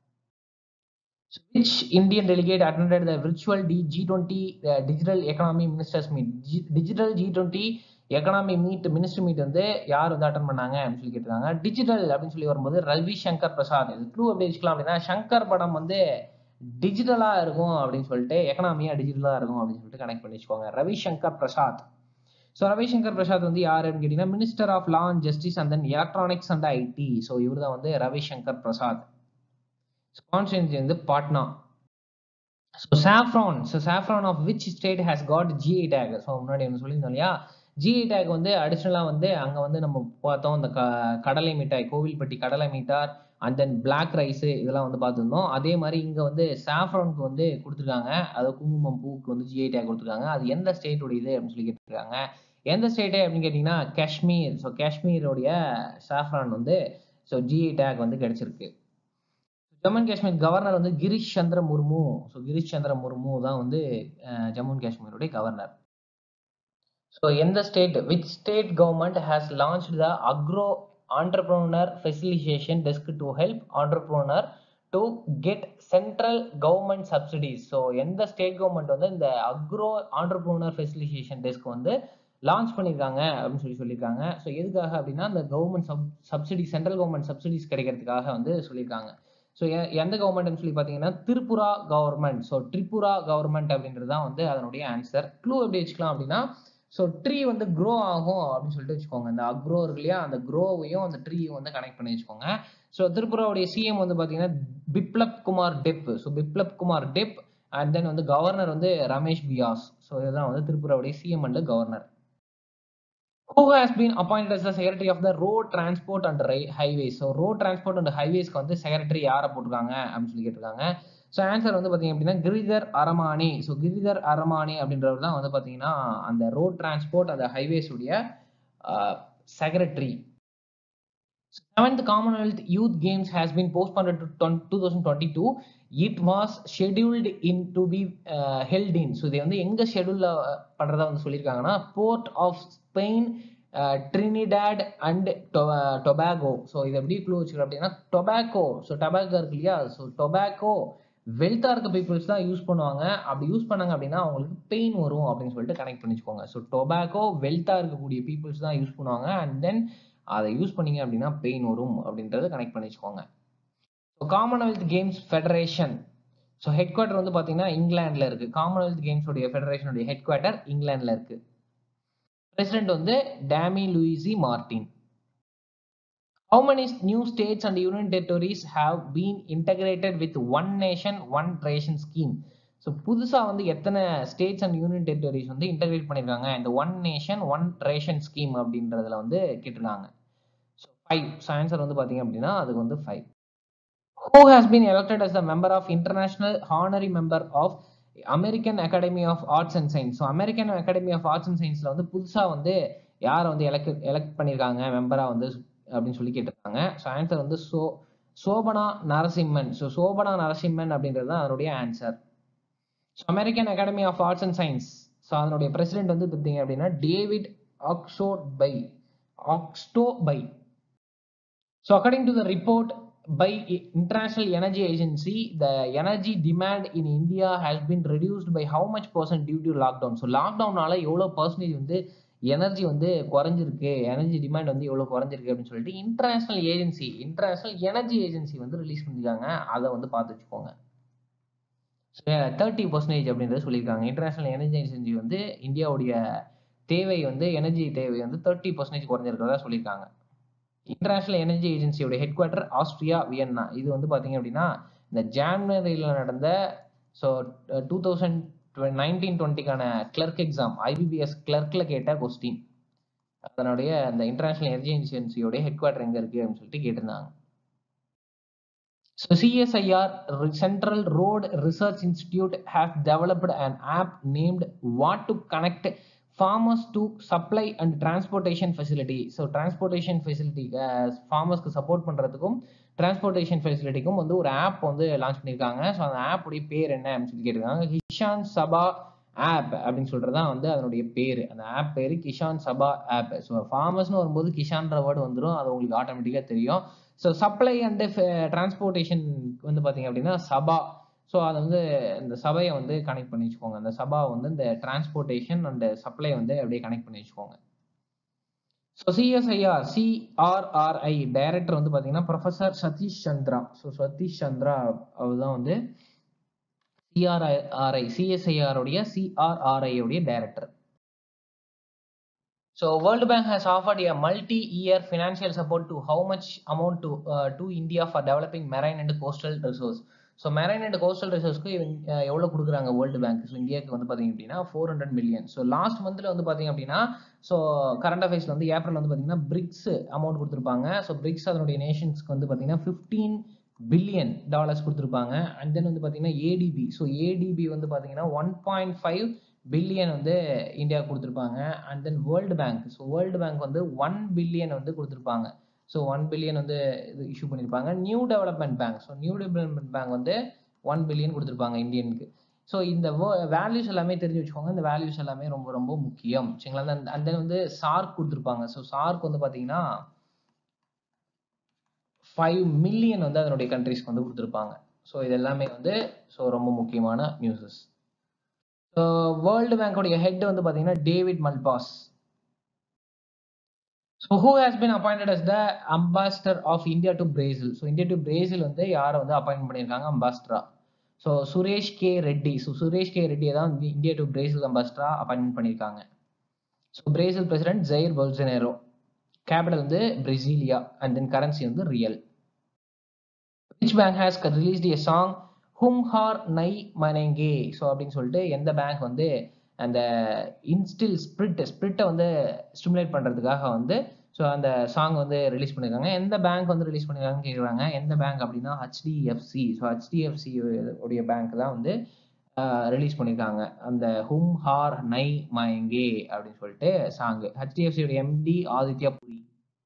which Indian delegate attended the virtual D- G20 uh, Digital Economy Ministers Meet? G- Digital G20 economy meet minister meet வந்து யார் வந்து அட்டன் பண்ணாங்க அப்படின்னு சொல்லி கேட்டிருக்காங்க டிஜிட்டல் அப்படின்னு சொல்லி வரும்போது ரவி சங்கர் பிரசாத் இது க்ளூ எப்படி வச்சுக்கலாம் அப்படின்னா சங்கர் படம் வந்து டிஜிட்டலாக இருக்கும் அப்படின்னு சொல்லிட்டு எக்கனாமியாக டிஜிட்டலாக இருக்கும் அப்படின்னு சொல்லிட்டு கனெக்ட் பண்ணி வச்சுக்கோங்க ரவி சங்கர் பிரசாத் ஸோ ரவிசங்கர் பிரசாத் வந்து யார் அப்படின்னு கேட்டிங்கன்னா minister of law and justice and then electronics and IT so இவர் தான் வந்து ரவிசங்கர் பிரசாத் கான்ஸ்டியன்சி வந்து Patna so saffron so saffron of which state has got GI tag so முன்னாடி ஒன்று சொல்லியிருந்தோம் இல்லையா ஜிஐ டேக் வந்து அடிஷ்னலாக வந்து அங்கே வந்து நம்ம பார்த்தோம் இந்த க கடலை மிட்டாய் கோவில்பட்டி கடலை மிட்டார் அண்ட் தென் பிளாக் ரைஸு இதெல்லாம் வந்து பார்த்துருந்தோம் அதே மாதிரி இங்கே வந்து சாஃப்ரானுக்கு வந்து கொடுத்துருக்காங்க அதாவது குங்குமம் பூக்கு வந்து ஜிஐ டேக் கொடுத்துருக்காங்க அது எந்த ஸ்டேட்டோட இது அப்படின்னு சொல்லி கேட்டிருக்காங்க எந்த ஸ்டேட்டு அப்படின்னு கேட்டிங்கன்னா காஷ்மீர் ஸோ காஷ்மீரோடைய சாஃப்ரான் வந்து ஸோ ஜிஐ டேக் வந்து கிடைச்சிருக்கு ஜம்மு அண்ட் காஷ்மீர் கவர்னர் வந்து கிரிஷ் சந்திர முர்மு ஸோ கிரிஷ் சந்திர முர்மு தான் வந்து ஜம்மு அண்ட் காஷ்மீருடைய கவர்னர் ஸோ எந்த state which state government has launch the agro entrepreneur facilitation desk to help entrepreneur to get central government subsidies so எந்த ஸ்டேட் கவர்மெண்ட் வந்து இந்த அக்ரோ ஆண்டர்பிரோனர் ஃபெசிலிட்டேஷன் டெஸ்க் வந்து launch பண்ணியிருக்காங்க அப்படின்னு சொல்லி சொல்லியிருக்காங்க ஸோ எதுக்காக அப்படின்னா இந்த government sub subsidy central government subsidies கிடைக்கிறதுக்காக வந்து சொல்லியிருக்காங்க ஸோ எந்த கவர்மெண்ட்னு சொல்லி பார்த்தீங்கன்னா Tripura government so Tripura government அப்படின்றது தான் வந்து அதனுடைய ஆன்சர் க்ளூ எப்படி வச்சுக்கலாம் அப்படின்னா ஸோ ட்ரீ வந்து க்ரோ ஆகும் அப்படின்னு சொல்லிட்டு வச்சுக்கோங்க இந்த அக்ரோ இருக்கு இல்லையா அந்த க்ரோவையும் அந்த ட்ரீயும் வந்து கனெக்ட் பண்ணி வச்சுக்கோங்க ஸோ திரிபுராவுடைய சிஎம் வந்து பார்த்தீங்கன்னா Biplab Kumar Deb so Biplab Kumar Deb and then வந்து கவர்னர் வந்து ரமேஷ் பியாஸ் ஸோ இதுதான் வந்து திரிபுராவுடைய CM and governor who has been appointed as the secretary of the road transport and highways so road transport and highwaysக்கு வந்து செக்ரட்டரி யாரை போட்டிருக்காங்க அப்படின்னு சொல்லி கேட்டிருக்காங்க ஸோ ஆன்சர் வந்து பார்த்தீங்க அப்படின்னா கிரிதர் அரமானி ஸோ கிரிதர் அரமானி அப்படின்றவர் தான் வந்து பார்த்தீங்கன்னா அந்த ரோட் டிரான்ஸ்போர்ட் அந்த ஹைவேஸ் உடைய secretary seventh commonwealth youth games has been postponed to two thousand twenty two it was scheduled in to be held in so இதை வந்து எங்கே ஷெடியூலில் பண்ணுறதா வந்து சொல்லியிருக்காங்கன்னா port of Spain Trinidad and Tobago so இதை எப்படி க்ளூ வச்சுக்கிறோம் அப்படின்னா டொபாக்கோ ஸோ டொபாக்கோ இருக்கு இல்லையா ஸோ டொபாக்கோ வெல்த்தாக இருக்க பீப்புள்ஸ் தான் யூஸ் பண்ணுவாங்க அப்படி யூஸ் பண்ணாங்க அப்படின்னா அவங்களுக்கு பெயின் வரும் அப்படின்னு சொல்லிட்டு கனெக்ட் பண்ணிச்சுக்கோங்க ஸோ டொபாக்கோ வெல்த்தாக இருக்கக்கூடிய பீப்புள்ஸ் தான் யூஸ் பண்ணுவாங்க அண்ட் தென் அதை யூஸ் பண்ணீங்க அப்படின்னா பெயின் வரும் அப்படின்றத கனெக்ட் பண்ணி வச்சுக்கோங்க so commonwealth games federation so head quarter வந்து பார்த்தீங்கன்னா இங்கிலாண்டில் இருக்கு காமன்வெல்த் கேம்ஸோடைய ஃபெடரேஷனுடைய ஹெட் குவார்ட்டர் இங்கிலாண்டில் இருக்கு பிரசிடென்ட் வந்து Dame Louise Martin how many new states and union territories have been integrated with one nation one ration scheme so புதுசாக வந்து எத்தனை ஸ்டேட்ஸ் அண்ட் யூனியன் டெரிட்டரிஸ் வந்து இன்டகிரேட் பண்ணியிருக்காங்க இந்த one nation one ration scheme அப்படின்றதுல வந்து கேட்டிருக்காங்க ஸோ ஃபைவ் ஸோ ஆன்சர் வந்து பார்த்தீங்க அப்படின்னா அதுக்கு வந்து five who has been elected as the member of international honorary member of American academy of arts and science so American academy of arts and சயின்ஸில் வந்து புதுசாக வந்து யாரை வந்து எலக்ட் எலக்ட் பண்ணியிருக்காங்க மெம்பராக வந்து அப்படின்னு சொல்லி கேட்டிருக்காங்க ஸோ ஆன்சர் வந்து சோ சோபனா நரசிம்மன் ஸோ சோபனா நரசிம்மன் அப்படின்றது தான் அதனுடைய answer so American academy of arts and science so அதனுடைய பிரசிடென்ட் வந்து பார்த்தீங்க அப்படின்னா David Oxtoby Oxtoby so according to the report by international energy agency the energy demand in india has been reduced by how much percent due to lockdown so lockdownனால எவ்வளவு percentage வந்து energy வந்து குறைஞ்சிருக்கு energy demand வந்து எவ்வளவு குறைஞ்சிருக்கு அப்படின்னு சொல்லிட்டு international agency international energy agency வந்து ரிலீஸ் பண்ணிருக்காங்க அதை வந்து பார்த்து வச்சுக்கோங்க தேர்ட்டி பர்சன்டேஜ் அப்படின்றத சொல்லியிருக்காங்க இன்டர்நேஷனல் எனர்ஜி ஏஜென்சி வந்து இந்தியாவுடைய தேவை வந்து எனர்ஜி தேவை வந்து தேர்ட்டி பர்சன்டேஜ் குறைஞ்சிருக்கிறதா சொல்லியிருக்காங்க இன்டர்நேஷனல் எனர்ஜி ஏஜென்சியோட ஹெட் குவார்ட்டர் ஆஸ்திரியா வியன்னா இது வந்து பார்த்தீங்க அப்படின்னா இந்த ஜான்வரியில் நடந்த ஸோ டூ தௌசண்ட் நைன்டீன் டுவெண்ட்டிக்கான கிளர்க் எக்ஸாம் ஐபிபிஎஸ் கிளர்க்கில் கேட்ட கொஸ்டின் அதனுடைய இந்த இன்டர்நேஷனல் எனர்ஜி ஏஜென்சியோட ஹெட் குவார்ட்டர் எங்கே இருக்குது அப்படின்னு சொல்லிட்டு கேட்டிருந்தாங்க so CSIR central road research institute have developed an app named what to connect farmers to supply and transportation facility so transportation facility ஃபார்மர்ஸ்க்கு சப்போர்ட் பண்ணுறதுக்கும் டிரான்ஸ்போர்ட்டேஷன் ஃபெசிலிட்டிக்கும் வந்து ஒரு ஆப் வந்து லான்ச் பண்ணியிருக்காங்க ஸோ அந்த ஆப் உடைய பேர் என்ன அப்படின்னு சொல்லி கேட்டிருக்காங்க கிஷான் சபா ஆப் அப்படின்னு சொல்றது தான் வந்து அதனுடைய பேர் அந்த ஆப் பேர் கிஷான் சபா ஆப் ஸோ ஃபார்மர்ஸ்னு வரும்போது கிஷான்ற வேர்டு வந்துடும் அது உங்களுக்கு ஆட்டோமேட்டிக்காக தெரியும் ஸோ சப்ளை அண்ட் டிரான்ஸ்போர்ட்டேஷன் வந்து பார்த்தீங்க அப்படின்னா சபா ஸோ அதை வந்து இந்த சபையை வந்து கனெக்ட் பண்ணி வச்சுக்கோங்க அந்த சபா வந்து இந்த டிரான்ஸ்போர்ட்டேஷன் அண்ட் சப்ளை வந்து அப்படியே கனெக்ட் பண்ணி வச்சுக்கோங்க ஸோ சிஎஸ்ஐஆர் சிஆர்ஆர்ஐ டைரக்டர் வந்து பார்த்தீங்கன்னா ப்ரொஃபசர் சதீஷ் சந்திரா ஸோ சதீஷ் சந்திரா அவர் தான் வந்து சிஆர்ஆர்ஐ சிஎஸ்ஐஆர் உடைய சிஆர்ஆர்ஐ உடைய director So World Bank has offered a multi-year financial support to how much amount to uh, to India for developing marine and coastal resource. So marine and coastal ரிசர்வ்ஸ்க்கு எவ்வளோ கொடுக்குறாங்க world bank so இந்தியாவுக்கு வந்து பார்த்தீங்க அப்படின்னா four hundred million so last மந்த்தில் வந்து பார்த்தீங்க அப்படின்னா ஸோ கரண்ட் அஃபேர்ஸில் வந்து ஏப்ரல் வந்து பார்த்தீங்கன்னா பிரிக்ஸ் அமௌண்ட் கொடுத்துருப்பாங்க ஸோ பிரிக்ஸ் அதனுடைய நேஷன்ஸ்க்கு வந்து பார்த்தீங்கன்னா ஃபிஃப்டீன் பில்லியன் டாலர்ஸ் கொடுத்துருப்பாங்க அண்ட் தென் வந்து பார்த்தீங்கன்னா ஏடிபி ஸோ ஏடிபி வந்து பார்த்தீங்கன்னா ஒன் பாயிண்ட் ஃபைவ் பில்லியன் வந்து இந்தியா கொடுத்துருப்பாங்க and then world bank so world bank வந்து ஒன் பில்லியன் வந்து கொடுத்துருப்பாங்க ஸோ ஒன் பில்லியன் வந்து இது இஷ்யூ பண்ணியிருப்பாங்க new development bank so new development bank வந்து ஒன் பில்லியன் கொடுத்துருப்பாங்க இந்தியனுக்கு ஸோ இந்த வேல்யூஸ் எல்லாமே தெரிஞ்சு வச்சுக்கோங்க இந்த வேல்யூஸ் எல்லாமே ரொம்ப ரொம்ப முக்கியம் சரிங்களா அண்ட் தென் வந்து சார்க் கொடுத்துருப்பாங்க ஸோ சார்க் வந்து பார்த்தீங்கன்னா ஃபைவ் மில்லியன் வந்து அதனுடைய கண்ட்ரிஸ்க்கு வந்து கொடுத்துருப்பாங்க ஸோ இது எல்லாமே வந்து ஸோ ரொம்ப முக்கியமான நியூஸஸ் ஸோ வேர்ல்டு பேங்கோடைய ஹெட் வந்து பார்த்தீங்கன்னா David Malpass so who has been appointed as the ambassador of India to Brazil so India to Brazil வந்து யாரை வந்து அப்பாயின்ட் பண்ணியிருக்காங்க அம்பாஸ்டரா so Suresh K Reddy so Suresh K ரெட்டியை தான் வந்து இந்தியா டு பிரேசில் அம்பாஸ்டரா அப்பாயின்மெண்ட் பண்ணியிருக்காங்க so Brazil president Jair Bolsonaro capital வந்து பிரேசிலியா அண்ட் தென் கரன்சி வந்து real which bank has released a song ஹும் ஹார் நை மனெங்கே ஸோ அப்படின்னு சொல்லிட்டு எந்த பேங்க் வந்து அந்த இன்ஸ்டில் ஸ்பிரிட் ஸ்பிரிட்டை வந்து ஸ்டிமுலேட் பண்ணுறதுக்காக வந்து ஸோ அந்த சாங் வந்து ரிலீஸ் பண்ணியிருக்காங்க எந்த பேங்க் வந்து ரிலீஸ் பண்ணியிருக்காங்கன்னு கேட்குறாங்க எந்த பேங்க் அப்படின்னா ஹெச்டிஎஃப்சி ஸோ ஹெச்டிஎஃப்சி உடைய பேங்க் தான் வந்து ரிலீஸ் பண்ணியிருக்காங்க அந்த ஹும் ஹார் நை மயங்கே அப்படின்னு சொல்லிட்டு சாங்கு ஹெச்டிஎஃப்சியோட MD Aditya Puri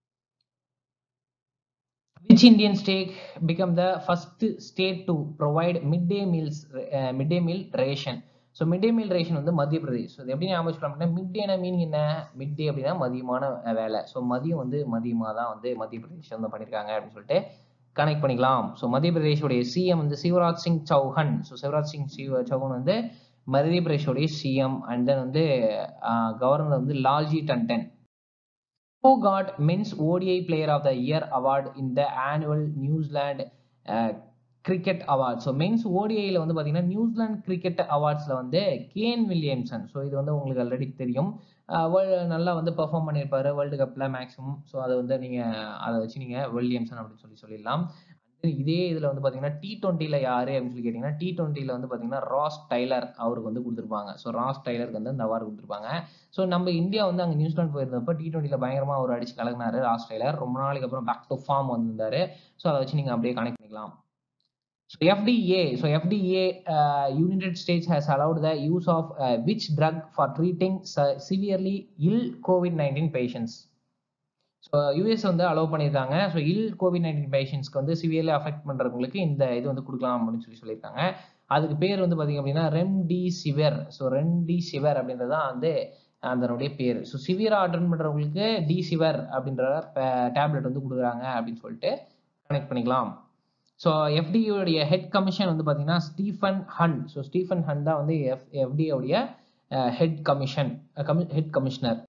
which Indian state become the first state to provide midday meals uh, midday meal ration so midday meal ration வந்து மத்திய பிரதேஷ் ஸோ இது எப்படி ஞாபகம் வச்சுக்கலாம் அப்படின்னா மிட் டேனா மீனிங் என்ன மிட் டே அப்படின்னா மதியமான வேலை ஸோ மதியம் வந்து மதியமாக தான் வந்து மத்திய பிரதேஷ் வந்து பண்ணியிருக்காங்க அப்படின்னு சொல்லிட்டு கனெக்ட் பண்ணிக்கலாம் ஸோ மத்திய பிரதேஷோடைய சிஎம் வந்து சிவராஜ் சிங் சௌஹன் ஸோ சிவராஜ் சிங் சிவ சௌஹன் வந்து மத்திய பிரதேஷோடைய சிஎம் அண்ட் தென் வந்து கவர்னர் வந்து Lalji Tandon who got men's ODI player of the year award in the annual New Zealand uh, cricket award so men's ஓடிஐயில் வந்து பார்த்தீங்கன்னா நியூசிலாந்து கிரிக்கெட் அவார்ட்ஸில் வந்து கேன் வில்லியம்சன் ஸோ இது வந்து உங்களுக்கு ஆல்ரெடி தெரியும் நல்லா வந்து பெர்ஃபார்ம் பண்ணியிருப்பாரு வேர்ல்டு கப்பில் மேக்ஸிமம் ஸோ அதை வந்து நீங்கள் அதை வச்சு நீங்கள் வில்லியம்சன் அப்படின்னு சொல்லி சொல்லிடலாம் இதே இதில் வந்து பார்த்தீங்கன்னா டி டுவெண்ட்டியில் யார் அப்படின்னு சொல்லி கேட்டிங்கன்னா டி டுவெண்ட்டியில் வந்து பார்த்தீங்கன்னா ராஸ் டைலர் அவருக்கு வந்து கொடுத்துருப்பாங்க ஸோ ராஸ் டைலருக்கு வந்து அந்த அவார்டு கொடுத்துருப்பாங்க ஸோ நம்ம இந்தியா வந்து அங்கே நியூசிலாந்து போயிருந்தப்போ டி டுவெண்ட்டியில் பயங்கரமாக அவர் அடிச்சு கலங்கினாரு ராஸ் டைலர் ரொம்ப நாளைக்கு அப்புறம் பேக் டு ஃபார்ம் வந்திருந்தாரு ஸோ அதை வச்சு நீங்கள் அப்படியே கனெக்ட் பண்ணிக்கலாம் So FDA, so FDA, uh, United States has allowed the use of uh, which drug for treating severely ill COVID-19 patients? So US வந்து அலோவ் பண்ணியிருக்காங்க ஸோ இல் கோவிட் நைன்டீன் பேஷண்ட்ஸ்க்கு வந்து சிவியர்லி அஃபெக்ட் பண்ணுறவங்களுக்கு இந்த இது வந்து கொடுக்கலாம் அப்படின்னு சொல்லி சொல்லியிருக்காங்க அதுக்கு பேர் வந்து பார்த்தீங்க அப்படின்னா ரெம்டி சிவர் ஸோ ரெம்டி சிவர் அப்படின்றது தான் வந்து அதனுடைய பேர் ஸோ சிவியராக அட்டன் பண்ணுறவங்களுக்கு டி சிவர் அப்படின்ற டேப்லெட் வந்து கொடுக்குறாங்க அப்படின்னு சொல்லிட்டு கனெக்ட் பண்ணிக்கலாம் ஸோ எஃப்டியோடைய ஹெட் கமிஷன் வந்து பார்த்தீங்கன்னா Stephen Hahn so Stephen Hahn தான் வந்து எஃப் எஃப்டியோடைய head commission head commissioner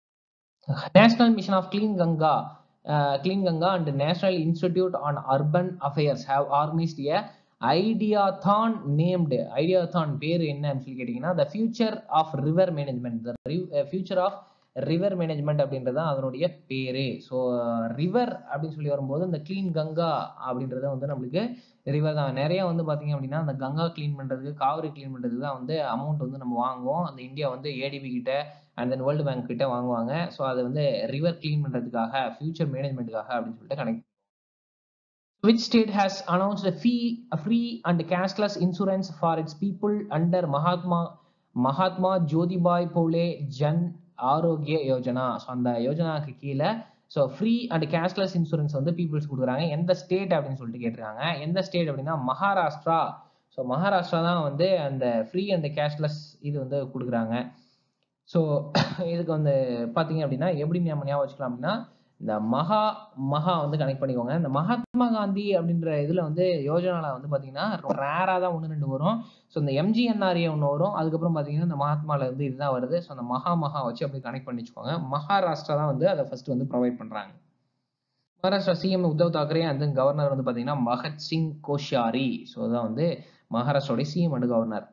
national mission of clean Ganga clean Ganga and national institute on urban affairs have organised a ideathon named ideathon பேர் என்னன்னு சொல்லி கேட்டிங்கன்னா the future of river management the future of river management அப்படின்றது தான் அதனுடைய பேரு so river அப்படின்னு சொல்லி வரும்போது இந்த கிளீன் கங்கா அப்படின்றத வந்து நம்மளுக்கு ரிவர் தான் நிறைய வந்து பார்த்தீங்க அப்படின்னா அந்த கங்கா க்ளீன் பண்ணுறதுக்கு காவிரி க்ளீன் பண்ணுறதுக்கு தான் வந்து அமௌண்ட் வந்து நம்ம வாங்குவோம் அந்த இந்தியா வந்து ஏடிபி கிட்ட அண்ட் தென் வேர்ல்டு பேங்க் கிட்ட வாங்குவாங்க ஸோ அது வந்து ரிவர் க்ளீன் பண்ணுறதுக்காக ஃபியூச்சர் மேனேஜ்மெண்ட்டுக்காக அப்படின்னு சொல்லிட்டு connect Which state has announced a fee, a free and cashless insurance for its people under Mahatma Mahatma Jyotibai Phule Jan ஆரோக்கிய யோஜனா ஸோ அந்த யோஜனாக்கு கீழே so free and cashless insurance வந்து பீப்புள்ஸ் கொடுக்குறாங்க எந்த ஸ்டேட் அப்படின்னு சொல்லிட்டு கேட்டிருக்காங்க எந்த ஸ்டேட் அப்படின்னா மகாராஷ்டிரா ஸோ மகாராஷ்டிரா தான் வந்து அந்த ஃப்ரீ அண்ட் கேஷ்லெஸ் இது வந்து கொடுக்குறாங்க ஸோ இதுக்கு வந்து பார்த்தீங்க அப்படின்னா எப்படி நம்ம ஞாபகம் வச்சுக்கலாம் அப்படின்னா இந்த மகா மகா வந்து கனெக்ட் பண்ணிக்கோங்க இந்த மகாத்மா காந்தி அப்படின்ற இதில் வந்து யோஜனால வந்து பார்த்தீங்கன்னா ரேராக தான் ஒன்று ரெண்டு வரும் ஸோ இந்த எம்ஜிஎன்ஆர்ஏ ஒன்று வரும் அதுக்கப்புறம் பார்த்தீங்கன்னா இந்த மகாத்மாவில் வந்து இதுதான் வருது ஸோ அந்த மகா மகா வச்சு அப்படி கனெக்ட் பண்ணி வச்சுக்கோங்க மகாராஷ்டிரா தான் வந்து அதை ஃபர்ஸ்ட் வந்து ப்ரொவைட் பண்ணுறாங்க Maharashtra CM Uddhav Thackeray and then governor வந்து பார்த்தீங்கன்னா மகத் சிங் கோஷியாரி ஸோ தான் வந்து மகாராஷ்டிராவுடைய CM and governor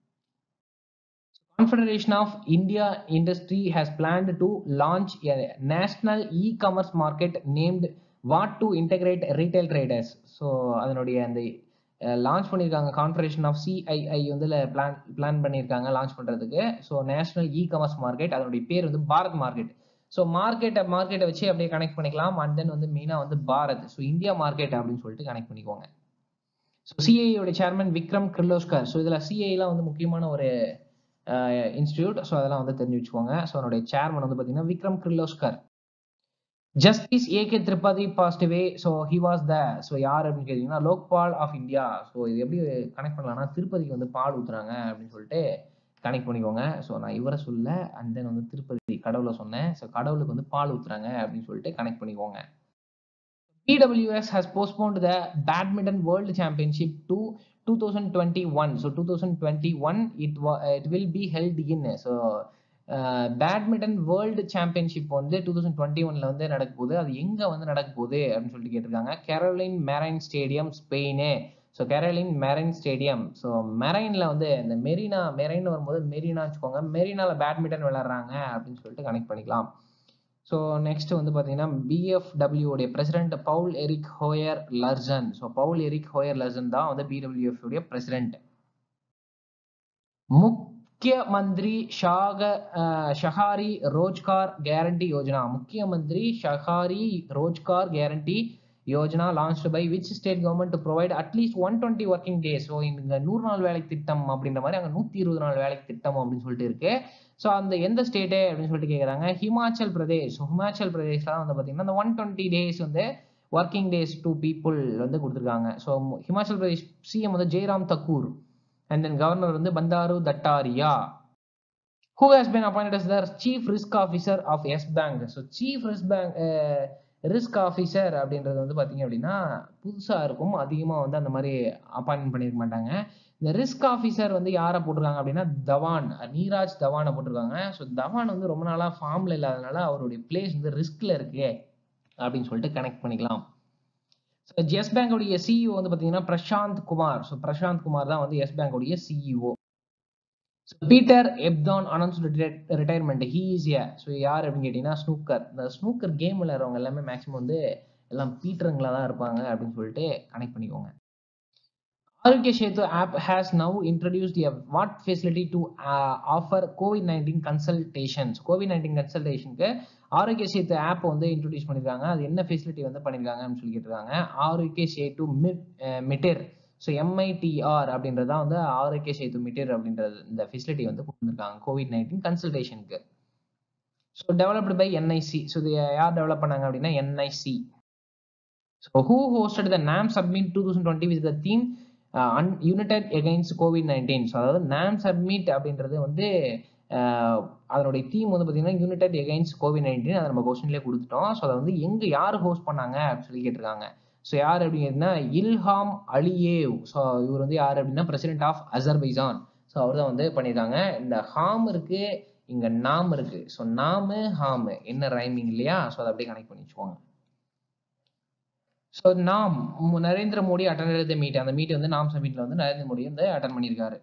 Confederation of India Industry has planned to launch a national e-commerce market named What to Integrate Retail Traders. So அதனுடைய அந்த லான்ச் பண்ணியிருக்காங்க கான்ஃபரேஷன் ஆஃப் சிஐஐ வந்து plan plan பண்ணியிருக்காங்க லான்ச் பண்ணுறதுக்கு so national e commerce market அதனுடைய பேர் வந்து Bharat market so மார்க்கெட்டை மார்க்கெட்டை வச்சு அப்படியே கனெக்ட் பண்ணிக்கலாம் அண்ட் தென் வந்து மெயினாக வந்து பாரத் ஸோ இந்தியா மார்க்கெட் அப்படின்னு சொல்லிட்டு கனெக்ட் பண்ணிக்கோங்க ஸோ சிஐயோட சேர்மன் விக்ரம் கிர்லோஸ்கர் ஸோ இதில் சிஐலாம் வந்து முக்கியமான ஒரு இன்ஸ்டியூட் ஸோ அதெல்லாம் வந்து தெரிஞ்சு வச்சுக்கோங்க ஸோ அதனுடைய சேர்மன் வந்து பார்த்தீங்கன்னா Vikram Kirloskar justice AK Tripathi passed away so he was the so யார் அப்படின்னு கேட்டிங்கன்னா லோக்பால் ஆஃப் இந்தியா ஸோ இது எப்படி கனெக்ட் பண்ணலாம்னா திருப்பதிக்கு வந்து பால் ஊற்றுறாங்க அப்படின்னு சொல்லிட்டு கனெக்ட் பண்ணிக்கோங்க ஸோ நான் இவரை சொல்ல அண்ட் தென் வந்து திருப்பதி கடவுளை சொன்னேன் ஸோ கடவுளுக்கு வந்து பால் ஊற்றுறாங்க அப்படின்னு சொல்லிட்டு கனெக்ட் பண்ணிக்கோங்க PWS has postponed the badminton world championship to 2021 so 2021 it wa- it will be held in so badminton world championship வந்து டூ தௌசண்ட் டுவெண்ட்டி ஒன்ல வந்து நடக்க போகுது அது எங்க வந்து நடக்க போகுது அப்படின்னு சொல்லிட்டு கேட்டிருக்காங்க Carolina Marin stadium Spain so Carolina Marin stadium so மெரைன்ல வந்து இந்த மெரினா மெரைன் வரும்போது மெரினா வச்சுக்கோங்க மெரினால பேட்மிண்டன் விளையாடுறாங்க அப்படின்னு சொல்லிட்டு கனெக்ட் பண்ணிக்கலாம் ஸோ நெக்ஸ்ட் வந்து பார்த்தீங்கன்னா பிஎஃப்டபிள்யூ உடைய president Poul Erik Hoyer Larsen so Poul Erik Hoyer Larsen தான் வந்து பிடபிள்யூஎஃப் உடைய பிரசிடென்ட் முக்கிய மந்திரி ஷாக ah, Shahari Rozgar guarantee Yojana Mukhya Mantri Shahari Rozgar guarantee Yojana launch by which state government to provide at least one twenty working days so இந்த நூறு நாள் வேலை திட்டம் அப்படின்ற மாதிரி அங்கே நூற்றி இருபது நாள் வேலை திட்டம் அப்படின்னு சொல்லிட்டு இருக்கு ஸோ அந்த எந்த ஸ்டேட்டு அப்படின்னு சொல்லிட்டு கேட்குறாங்க ஹிமாச்சல் பிரதேஷ் ஸோ ஹிமாச்சல் பிரதேஷ்லாம் வந்து பார்த்தீங்கன்னா அந்த ஒன் டுவெண்ட்டி டேஸ் வந்து ஒர்க்கிங் டேஸ் டு பீப்புள் வந்து கொடுத்துருக்காங்க ஸோ ஹிமாச்சல் பிரதேஷ் சிஎம் வந்து Jairam Thakur and then governor வந்து Bandaru Dattatreya who has been appointed as the chief risk officer of yes bank so chief risk bank risk officer அப்படின்றது வந்து பார்த்தீங்க அப்படின்னா புதுசாக இருக்கும் அதிகமாக வந்து அந்த மாதிரி அப்பாயின்மெண்ட் பண்ணியிருக்க மாட்டாங்க இந்த ரிஸ்க் ஆஃபீஸர் வந்து யாரை போட்டிருக்காங்க அப்படின்னா தவான் நீராஜ் தவானை போட்டிருக்காங்க ஸோ தவான் வந்து ரொம்ப நாளாக ஃபார்மில் இல்லாதனால அவருடைய பிளேஸ் வந்து ரிஸ்கில் இருக்கு அப்படின்னு சொல்லிட்டு கனெக்ட் பண்ணிக்கலாம் ஸோ எஸ் பேங்கோடைய சிஇஓ வந்து பார்த்தீங்கன்னா பிரசாந்த் குமார் ஸோ பிரசாந்த் குமார் தான் வந்து எஸ் பேங்கோடைய சிஇஓ பீட்டர் எப்தான் announce retirement he is a so யார் அப்படின்னு கேட்டிங்கன்னா ஸ்னூக்கர் இந்த ஸ்னூக்கர் கேம் விளையாடுறவங்க எல்லாமே மேக்ஸிமம் வந்து எல்லாம் பீட்டருங்களா தான் இருப்பாங்க அப்படின்னு சொல்லிட்டு கனெக்ட் பண்ணிக்கோங்க Aarogya Setu app has now introduced a what facility to offer COVID nineteen consultations COVID nineteen கன்சல்டேஷனுக்கு ஆரோக்கிய சேத்து ஆப் வந்து இன்ட்ரடியூஸ் பண்ணியிருக்காங்க அது என்ன ஃபெசிலிட்டி வந்து பண்ணியிருக்காங்க அப்படின்னு சொல்லி கேட்டிருக்காங்க ஆரோக்கிய சேட்டு மிட் மிட்டர் ஸோ எம்ஐடிஆர் அப்படின்றது தான் வந்து ஆரோக்கிய சேது மிட்டர் அப்படின்றது இந்த ஃபெசிலிட்டி வந்து கொண்டு வந்திருக்காங்க கோவிட் நைன்டீன் கன்சல்டேஷனுக்கு so developed by NIC so இது யார் டெவலப் பண்ணாங்க அப்படின்னா NIC so who hosted the NAM summit two thousand twenty with the theme an united against COVID nineteen so அதாவது நாம் சப்மிட் அப்படின்றது வந்து அஹ், அதனுடைய தீம் வந்து பார்த்தீங்கன்னா யுனைடெட் எகைன்ஸ்ட் கோவிட் நைன்டீன் அதை நம்ம கொஸ்டின்லேயே கொடுத்துட்டோம் ஸோ அதை வந்து எங்கே யார் ஹோஸ்ட் பண்ணாங்க அப்படின்னு சொல்லி கேட்டிருக்காங்க ஸோ யார் அப்படிங்கிறதுனா இல்ஹாம் அலியேவ் ஸோ இவர் வந்து யார் அப்படின்னா பிரசிடென்ட் ஆஃப் அசர்பைசான் ஸோ அவர் தான் வந்து பண்ணியிருக்காங்க இந்த ஹாம் இருக்கு இங்க நாம் இருக்கு ஸோ நாமு ஹாமு என்ன ரைமிங் இல்லையா ஸோ அதை அப்படியே கனெக்ட் பண்ணி வச்சுக்கோங்க ஸோ நாம் மு- Narendra Modi attend the meet அந்த மீட் வந்து நாம் சமிட்ல வந்து நரேந்திர மோடி வந்து அட்டன் பண்ணியிருக்காரு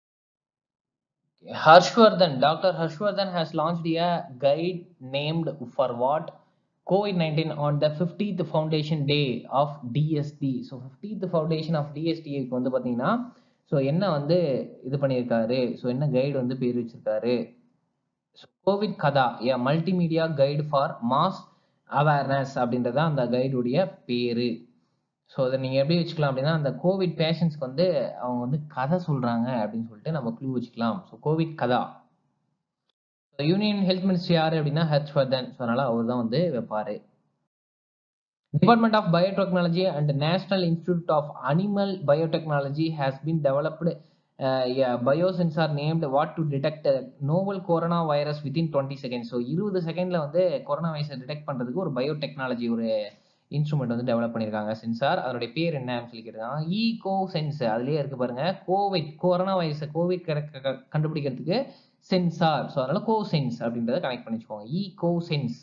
Harshvardhan doctor Harshvardhan has launched a guide named for what COVID nineteen on the fiftieth foundation day of DST so fiftieth foundation of டிஎஸ்டிக்கு வந்து பார்த்தீங்கன்னா ஸோ என்ன வந்து இது பண்ணியிருக்காரு ஸோ என்ன கைடு வந்து பேர் வச்சிருக்காரு COVID Katha a multimedia guide for mass awareness அப்படின்றது தான் அந்த கைடுடைய பேரு ஸோ அதை நீங்கள் எப்படி வச்சுக்கலாம் அப்படின்னா அந்த கோவிட் பேஷண்ட்ஸ்க்கு வந்து அவங்க வந்து கதை சொல்கிறாங்க அப்படின்னு சொல்லிட்டு நம்ம க்ளூ வச்சுக்கலாம் so COVID Katha union health minister யார் அப்படின்னா ஹர்ஷ்வர்தன் ஸோ அதனால் அவர் தான் வந்து வைப்பார் department of biotechnology and national institute of animal biotechnology has been developed biosensor named what to detect novel corona virus within twenty second so இருபது செகண்டில் வந்து கொரோனா வைரஸை டிடெக்ட் பண்ணுறதுக்கு ஒரு பயோடெக்னாலஜி ஒரு இன்ஸ்ட்ருமெண்ட் வந்து டெவலப் பண்ணியிருக்காங்க சென்சார் அதனுடைய பேர் என்ன சொல்லி கேட்டிருக்காங்க ஈகோ சென்ஸ் அதுலேயே இருக்கு பாருங்க கோவிட் கொரோனா வைரஸை கோவிட் கண்டுபிடிக்கிறதுக்கு சென்சார் ஸோ அதனால கோ சென்ஸ் அப்படின்றத கனெக்ட் பண்ணி வச்சுக்கோங்க ஈகோ சென்ஸ்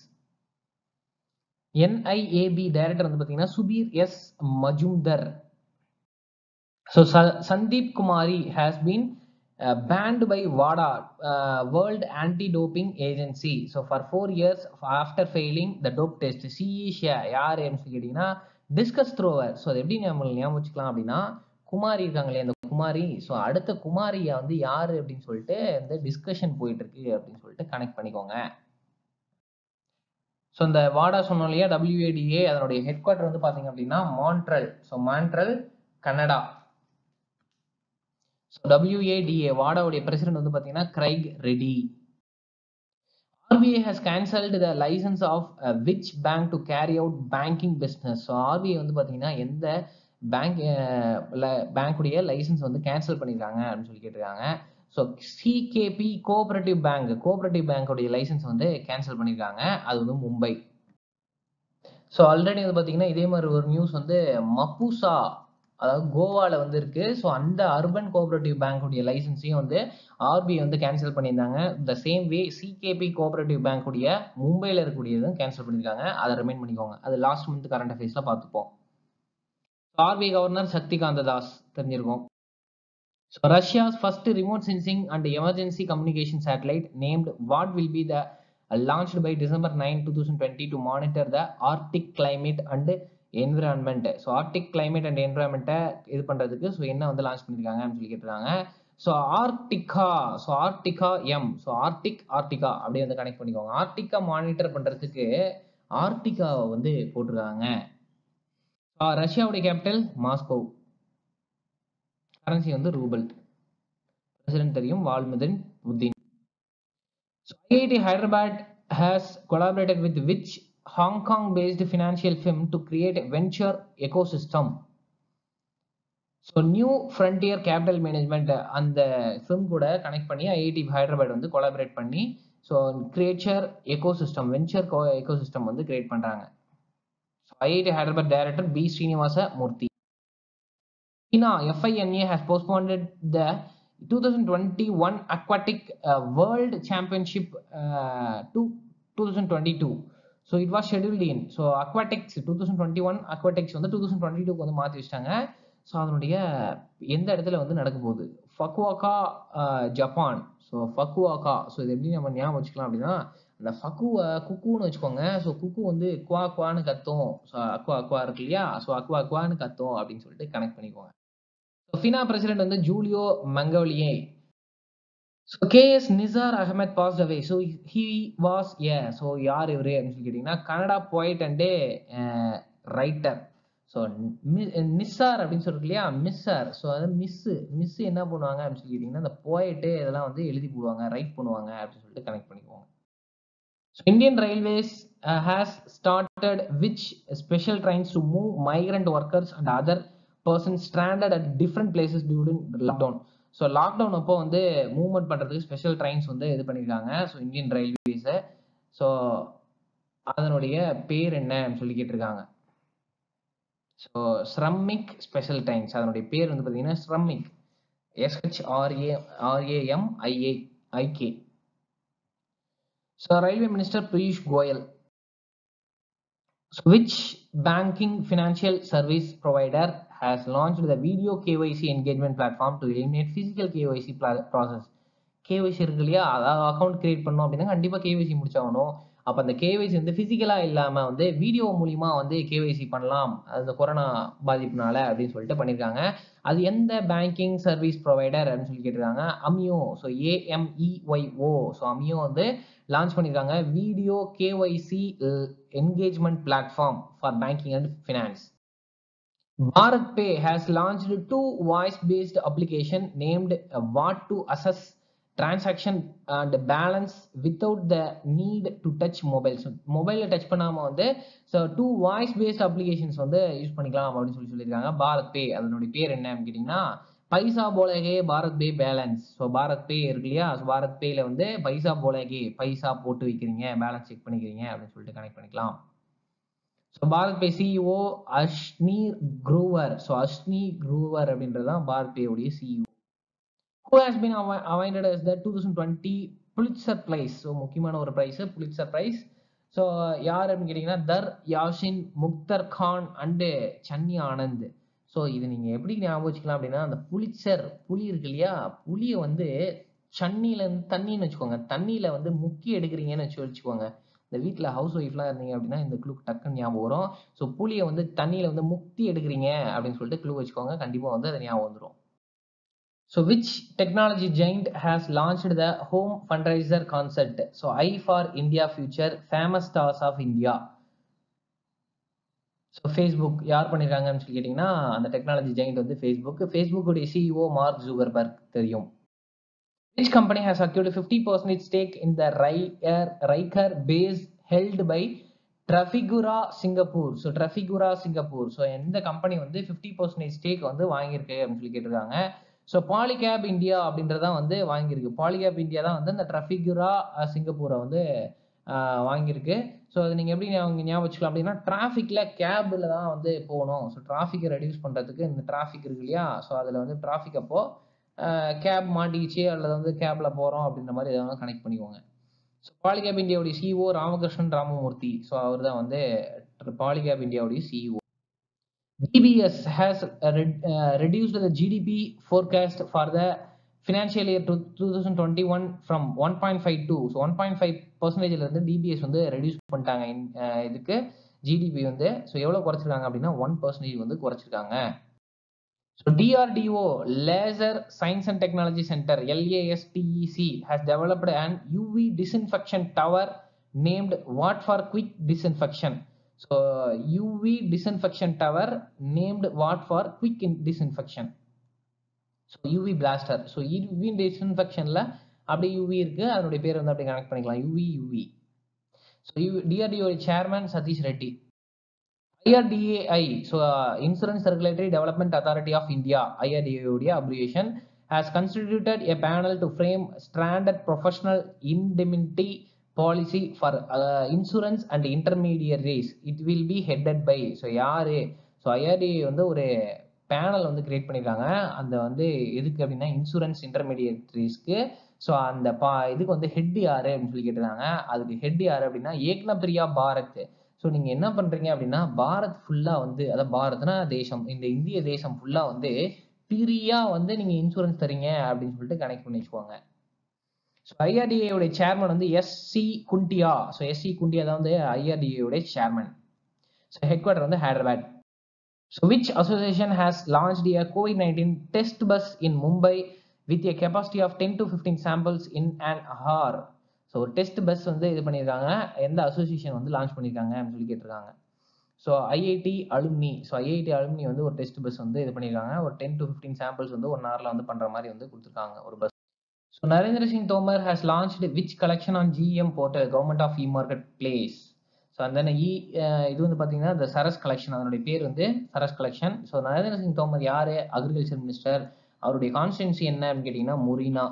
என்ஐஏபி டைரக்டர் வந்து பார்த்தீங்கன்னா Subeer S Majumdar so Sandeep Kumari has been banned by வாடா world anti doping agency so for four years after failing the dope test சிஇஷியா யார் அப்படின்னு சொல்லி கேட்டிங்கன்னா டிஸ்கஸ் த்ரோவர் ஸோ அது எப்படி நம்ம ஞாபகம் வச்சுக்கலாம் அப்படின்னா குமாரி இருக்காங்களே அந்த குமாரி ஸோ அடுத்த குமாரியா வந்து யாரு அப்படின்னு சொல்லிட்டு இந்த டிஸ்கஷன் போயிட்டு இருக்கு அப்படின்னு சொல்லிட்டு கனெக்ட் பண்ணிக்கோங்க ஸோ இந்த வாடா சொன்னோம் இல்லையா டபிள்யூஏடிஏ அதனுடைய ஹெட் குவார்டர் வந்து பாத்தீங்க அப்படின்னா Montreal so Montreal Canada so WADA வாடாவுடைய பிரசிடென்ட் வந்து பாத்தீங்கன்னா Craig Reedie RBI has cancelled the license of uh, which bank to carry out banking business. So RBI வந்து பார்த்தீங்கன்னா எந்த பேங்க் பேங்க்குடைய லைசன்ஸ் வந்து கேன்சல் பண்ணியிருக்காங்க அப்படின்னு சொல்லி கேட்டிருக்காங்க so CKP cooperative bank cooperative பேங்க்குடைய லைசன்ஸ் வந்து கேன்சல் பண்ணியிருக்காங்க அது வந்து மும்பை ஸோ ஆல்ரெடி வந்து பார்த்தீங்கன்னா இதே மாதிரி ஒரு நியூஸ் வந்து மப்புசா அதாவது கோவாவில் வந்து இருக்கு ஸோ அந்த அர்பன் கோஆபரேட்டிவ் பேங்க்குடைய லைசன்ஸையும் வந்து ஆர்பிஐ வந்து கேன்சல் பண்ணியிருந்தாங்க the same way CKP cooperative பேங்க்குடைய மும்பையில் இருக்கக்கூடியதும் கேன்சல் பண்ணியிருக்காங்க அதை ரிமைண்ட் பண்ணிக்கோங்க அது லாஸ்ட் மந்த் கரண்ட் அஃபேர்ஸில் பார்த்துப்போம் ஆர்பிஐ கவர்னர் சக்திகாந்த தாஸ் தெரிஞ்சிருக்கும் so Russia's first remote sensing and emergency communication satellite named what will be the launched by December 9, 2020 to monitor the Arctic climate and environment. So Arctic climate and என்வரான்மெண்ட்டை இது பண்ணுறதுக்கு so என்ன வந்து launch பண்ணியிருக்காங்க அப்படின்னு சொல்லி கேட்டிருக்காங்க so Arktika so Arktika M so Arctic Arktika அப்படியே வந்து கனெக்ட் பண்ணிக்கோங்க ஆர்டிகா மானிட்டர் பண்ணுறதுக்கு ஆர்டிகாவை வந்து போட்டிருக்காங்க ரஷ்யாவுடைய கேபிட்டல் மாஸ்கோ கரன்சி வந்து ரூபல் பிரசிடென்ட் தெரியும் Vladimir Putin So IIT Hyderabad has collaborated with which Hong Kong based financial firm to create a venture ecosystem. So new frontier capital management அந்த firm கூட கனெக்ட் பண்ணி ஐஐடி ஹைதராபாத் வந்து collaborate பண்ணி so creature ecosystem venture ecosystem வந்து create பண்ணுறாங்க so IIT Hyderabad director B Srinivasa Murthy China FINA has postponed the 2021 Aquatic uh, World Championship uh, to 2022. So it was scheduled in. So Aquatics 2021 Aquatics வந்து 2022 வந்து மாற்றி வச்சிட்டாங்க so அதனுடைய எந்த இடத்துல வந்து நடக்க போகுது Fukuoka Japan so Fukuoka so இது எப்படி நம்ம ஞாபகம் வச்சுக்கலாம் அப்படின்னா அந்த ஃபக்குவை குக்குன்னு வச்சுக்கோங்க ஸோ குக்கு வந்து குவா குவான்னு கத்தும் ஸோ அக்வா அக்வா இருக்கு இல்லையா ஸோ அக்வா அக்வான்னு கத்தும் அப்படின்னு சொல்லிட்டு கனெக்ட் பண்ணிக்கோங்க ஃபினா பிரசிடென்ட் வந்து Julio Maglione so KS Nisar Ahmed passed away so he was a so யார் இவர் அப்படின்னு சொல்லி கேட்டிங்கன்னா கனடா போயிட் அண்டு ரைட்டர் ஸோ நிஸ்ஸார் அப்படின்னு சொல்லிருக்கு இல்லையா மிஸ்ஸார் ஸோ அது மிஸ்ஸு மிஸ் என்ன பண்ணுவாங்க அப்படின்னு சொல்லி கேட்டிங்கன்னா அந்த போயிட்டு இதெல்லாம் வந்து எழுதி போடுவாங்க ரைட் பண்ணுவாங்க அப்படின்னு சொல்லிட்டு கனெக்ட் பண்ணிக்குவாங்க so Indian railways has started which special trains to move migrant workers and other person stranded at different places during lockdown so lockdown அப்போ வந்து மூவ்மெண்ட் பண்ணுறதுக்கு ஸ்பெஷல் ட்ரெயின்ஸ் வந்து இது பண்ணியிருக்காங்க ஸோ இந்தியன் ரயில்வேஸை ஸோ அதனுடைய பேர் என்னன்னு சொல்லி கேட்டிருக்காங்க ஸோ ஸ்ரமிக் ஸ்பெஷல் ட்ரெயின்ஸ் அதனுடைய பேர் வந்து பார்த்தீங்கன்னா Shramik SHRA RAM IA IK so railway minister Piyush Goyal So which banking financial service provider has launched the video KYC engagement platform to eliminate physical KYC process? KYC இருக்கு இல்லையா அதாவது அக்கௌண்ட் கிரியேட் பண்ணோம் அப்படின்னா கண்டிப்பாக கேவைசி முடிச்சாகணும் அப்போ அந்த கேவைசி வந்து ஃபிசிக்கலாக இல்லாமல் வந்து வீடியோ மூலிமா வந்து கேவைசி பண்ணலாம் அந்த கொரோனா பாதிப்புனால அப்படின்னு சொல்லிட்டு பண்ணியிருக்காங்க அது எந்த பேங்கிங் சர்வீஸ் ப்ரொவைடர் அப்படின்னு சொல்லி கேட்டிருக்காங்க Ameyo so AMEYO so Ameyo வந்து லான்ச் பண்ணியிருக்காங்க video KYC engagement platform for banking and finance BharatPe has launched two voice based application named what to access transaction and balance without the need to touch mobiles மொபைலில் touch பண்ணாமல் வந்து so two voice based applications வந்து use பண்ணிக்கலாம் அப்படின்னு சொல்லி சொல்லியிருக்காங்க பாரத் பே அதனுடைய பேர் என்ன அப்படின்னு கேட்டிங்கன்னா Paisa Bolega BharatPe balance so BharatPe இருக்கு இல்லையா ஸோ பாரத் பேல வந்து பைசா போலகே பைசா போட்டு வைக்கிறீங்க பேலன்ஸ் செக் பண்ணிக்கிறீங்க அப்படின்னு சொல்லிட்டு கனெக்ட் பண்ணிக்கலாம் so BharatPe CEO Ashneer Grover so Ashneer Grover அப்படின்றது தான் பாரத் பேவுடைய CEO who has been awarded is the two thousand twenty Pulitzer prize so முக்கியமான ஒரு ப்ரைஸ் புலிட்சர் ப்ரைஸ் ஸோ யார் அப்படின்னு கேட்டிங்கன்னா தர் யாஷின் முக்தர் கான் அண்டு சன்னி ஆனந்த் ஸோ இது நீங்கள் எப்படி ஞாபகம் வச்சுக்கலாம் அப்படின்னா அந்த புளிச்சர் புளி இருக்கு இல்லையா புளியை வந்து சன்னியிலேருந்து தண்ணின்னு வச்சுக்கோங்க தண்ணியில் வந்து முக்கி எடுக்கிறீங்கன்னு வச்சு வச்சுக்கோங்க இந்த வீட்டில் ஹவுஸ் ஒய்ஃப்லாம் இருந்தீங்க அப்படின்னா இந்த க்ளூ டக்குன்னு ஞாபகம் வரும் ஸோ புளியை வந்து தண்ணியில் வந்து முக்தி எடுக்கிறீங்க அப்படின்னு சொல்லிட்டு க்ளூ வச்சுக்கோங்க கண்டிப்பாக வந்து அது ஞாபகம் வந்துடும் so which technology giant has launched the home fundraiser concept so I for India future famous stars of India so Facebook யார் பண்ணியிருக்காங்கன்னு சொல்லி கேட்டிங்கன்னா அந்த டெக்னாலஜி ஜெயிண்ட் வந்து ஃபேஸ்புக் ஃபேஸ்புக்குடைய சிஇஓ மார்க் ஜூகர்பர்க் தெரியும் which company has acquired fifty percentage stake in the ரையர் ரைக்கர் base held by Trafigura Singapore so Trafigura Singapore so எந்த கம்பெனி வந்து ஃபிஃப்டி பர்சன்டேஜ் ஸ்டேக் வந்து வாங்கியிருக்கு அப்படின்னு சொல்லி கேட்டிருக்காங்க ஸோ பாலிகேப் இந்தியா அப்படின்றதான் வந்து வாங்கியிருக்கு பாலிகேப் இந்தியா தான் வந்து இந்த ட்ரஃபிகுரா சிங்கப்பூரை வந்து வாங்கியிருக்கு ஸோ அது நீங்கள் எப்படி அவங்க ஞாபகம் வச்சுக்கலாம் அப்படின்னா டிராஃபிக்கில் கேபில் தான் வந்து போகணும் ஸோ டிராஃபிக்கை ரெடியூஸ் பண்ணுறதுக்கு இந்த டிராஃபிக் இருக்கு இல்லையா ஸோ அதில் வந்து டிராஃபிக் அப்போ கேப் மாட்டிக்கிச்சு அல்லது வந்து கேபில் போகிறோம் அப்படின்ற மாதிரி எதாவது கனெக்ட் பண்ணிக்கோங்க ஸோ பாலிகேப் இந்தியாவுடைய சிஇஓ ராமகிருஷ்ணன் ராமமூர்த்தி ஸோ அவர் தான் வந்து பாலிகேப் இந்தியாவுடைய CEO DBS has uh, re uh, reduced the GDP forecast for the financial year 2021 from 1.52 so 1.5 பர்சன்டேஜ்ல இருந்து டிபிஎஸ் வந்து ரெடியூஸ் பண்ணிட்டாங்க இதுக்கு ஜிடிபி வந்து ஸோ எவ்வளோ குறைச்சிருக்காங்க அப்படின்னா ஒன் பர்சன்டேஜ் வந்து குறைச்சிருக்காங்க so DRDO laser science and technology centre LASTEC has developed and UV disinfection tower named what for quick disinfection so UV disinfection tower named what for quick in disinfection so UV blaster so UV டிஸ்இன்ஃபெக்ஷனில் அப்படியே UV இருக்கு அதனுடைய பேர் வந்து அப்படியே connect பண்ணிக்கலாம் UV UV so U DRDO chairman Satheesh Reddy IRDAI so insurance regulatory development authority of India ஐஆர்டிஏடைய abbreviation has constituted a panel to frame standard professional indemnity policy for uh, insurance and intermediaries it will be headed by so யாரு so IRDA வந்து ஒரு panel வந்து create பண்ணியிருக்காங்க அந்த வந்து எதுக்கு அப்படின்னா இன்சூரன்ஸ் இன்டர்மீடியட்ரிஸ்க்கு ஸோ அந்த பா இதுக்கு வந்து ஹெட் யாரு அப்படின்னு சொல்லி கேட்டிருக்காங்க அதுக்கு ஹெட் யாரு அப்படின்னா ஏக்னபிரியா பாரத் ஸோ நீங்கள் என்ன பண்ணுறீங்க அப்படின்னா பாரத் ஃபுல்லாக வந்து அதாவது பாரத்னா தேசம் இந்த இந்திய தேசம் ஃபுல்லாக வந்து ஃப்ரீயாக வந்து நீங்கள் இன்சூரன்ஸ் தரீங்க அப்படின்னு சொல்லிட்டு கனெக்ட் பண்ணி வச்சுக்கோங்க ஸோ ஐஆர்டிஏடைய சேர்மன் வந்து SC Khuntia so SC Khuntia தான் வந்து ஐஆர்டிஏடைய சேர்மன் ஸோ ஹெட் குவார்டர் வந்து Hyderabad so which association has launch a Covid nineteen test bus in Mumbai with a capacity of ten to fifteen samples in and hour so test bus வந்து இது பண்ணியிருக்காங்க எந்த association வந்து launch பண்ணியிருக்காங்க அப்படின்னு சொல்லி கேட்டிருக்காங்க so IIT alumni so IIT alumni வந்து ஒரு டெஸ்ட் பஸ் வந்து இது பண்ணியிருக்காங்க ஒரு டென் டு ஃபிஃப்டீன் சாம்பிள்ஸ் வந்து ஒன் ஹவரில் வந்து பண்ணுற மாதிரி வந்து கொடுத்துருக்காங்க ஒரு bus so Narendra Singh Tomar has launched which collection on GeM portal government of e market place so அந்த இ இது வந்து பார்த்தீங்கன்னா இந்த சரஸ் கலெக்ஷன் அதனுடைய பேர் வந்து சரஸ் கலெக்ஷன் ஸோ நரேந்திர சிங் தோமர் யார் அக்ரிகல்ச்சர் மினிஸ்டர் அவருடைய கான்ஸ்டிடன்சி என்ன அப்படின்னு கேட்டிங்கன்னா Morena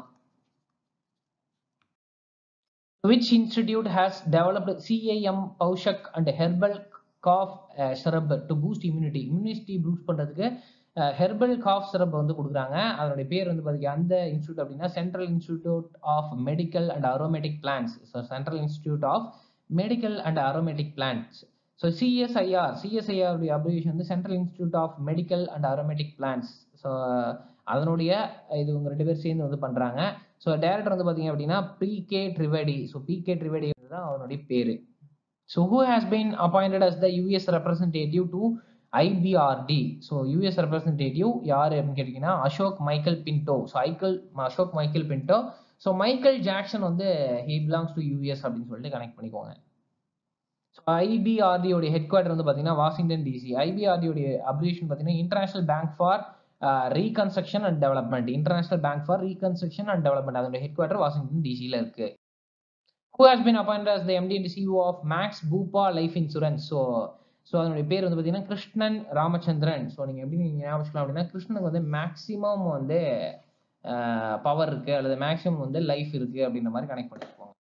which institute has developed CAM Paushak and herbal cough uh, syrup to boost immunity immunity boost பண்றதுக்கு ஹெர்பல் காஃப் சிரப் வந்து கொடுக்குறாங்க அதனுடைய பேர் வந்து பார்த்தீங்கன்னா அந்த இன்ஸ்டியூட் அப்படின்னா central institute of medical and aromatic plants so central institute of medical and aromatic plants so CSIR CSIR உடைய அப்ரிவேஷன் வந்து central institute of medical and aromatic plants so அதனுடைய இது இவங்க ரெண்டு பேர் சேர்ந்து வந்து பண்ணுறாங்க ஸோ டேரக்டர் வந்து பார்த்தீங்க அப்படின்னா P K Trivedi so P K Trivedi தான் அவனுடைய பேர் so who has been appointed as the US representative to IBRD so US representative யார் அப்படின்னு கேட்டிங்கன்னா அசோக் மைக்கேல் பின்டோ ஸோ ஐக்கல் Ashok Michael Pinto so Michael Jackson வந்து ஹி பிலாங்ஸ் டு யூஎஸ் அப்படின்னு சொல்லிட்டு கனெக்ட் பண்ணிக்கோங்க ஸோ ஐபிஆர்டியோடைய ஹெட் குவார்டர் வந்து பார்த்தீங்கன்னா வாஷிங்டன் டிசி ஐபிஆர்டியோடைய அப்ரிவேஷன் பார்த்தீங்கன்னா international bank for reconstruction and development international bank for reconstruction and development அதோட ஹெட் குவார்டர் வாஷிங்டன் டிசியில் இருக்கு who has been appointed as the MD and CEO of Max Bupa life insurance so so அதனுடைய பேர் வந்து பார்த்தீங்கன்னா Krishnan Ramachandran so நீங்கள் எப்படி நீங்கள் ஞாபகம் அப்படின்னா கிருஷ்ணனுக்கு வந்து மேக்ஸிமம் வந்து பவர் இருக்கு அல்லது மேக்ஸிமம் வந்து லைஃப் இருக்கு அப்படின்ற மாதிரி கனெக்ட் பண்ணிருக்கோங்க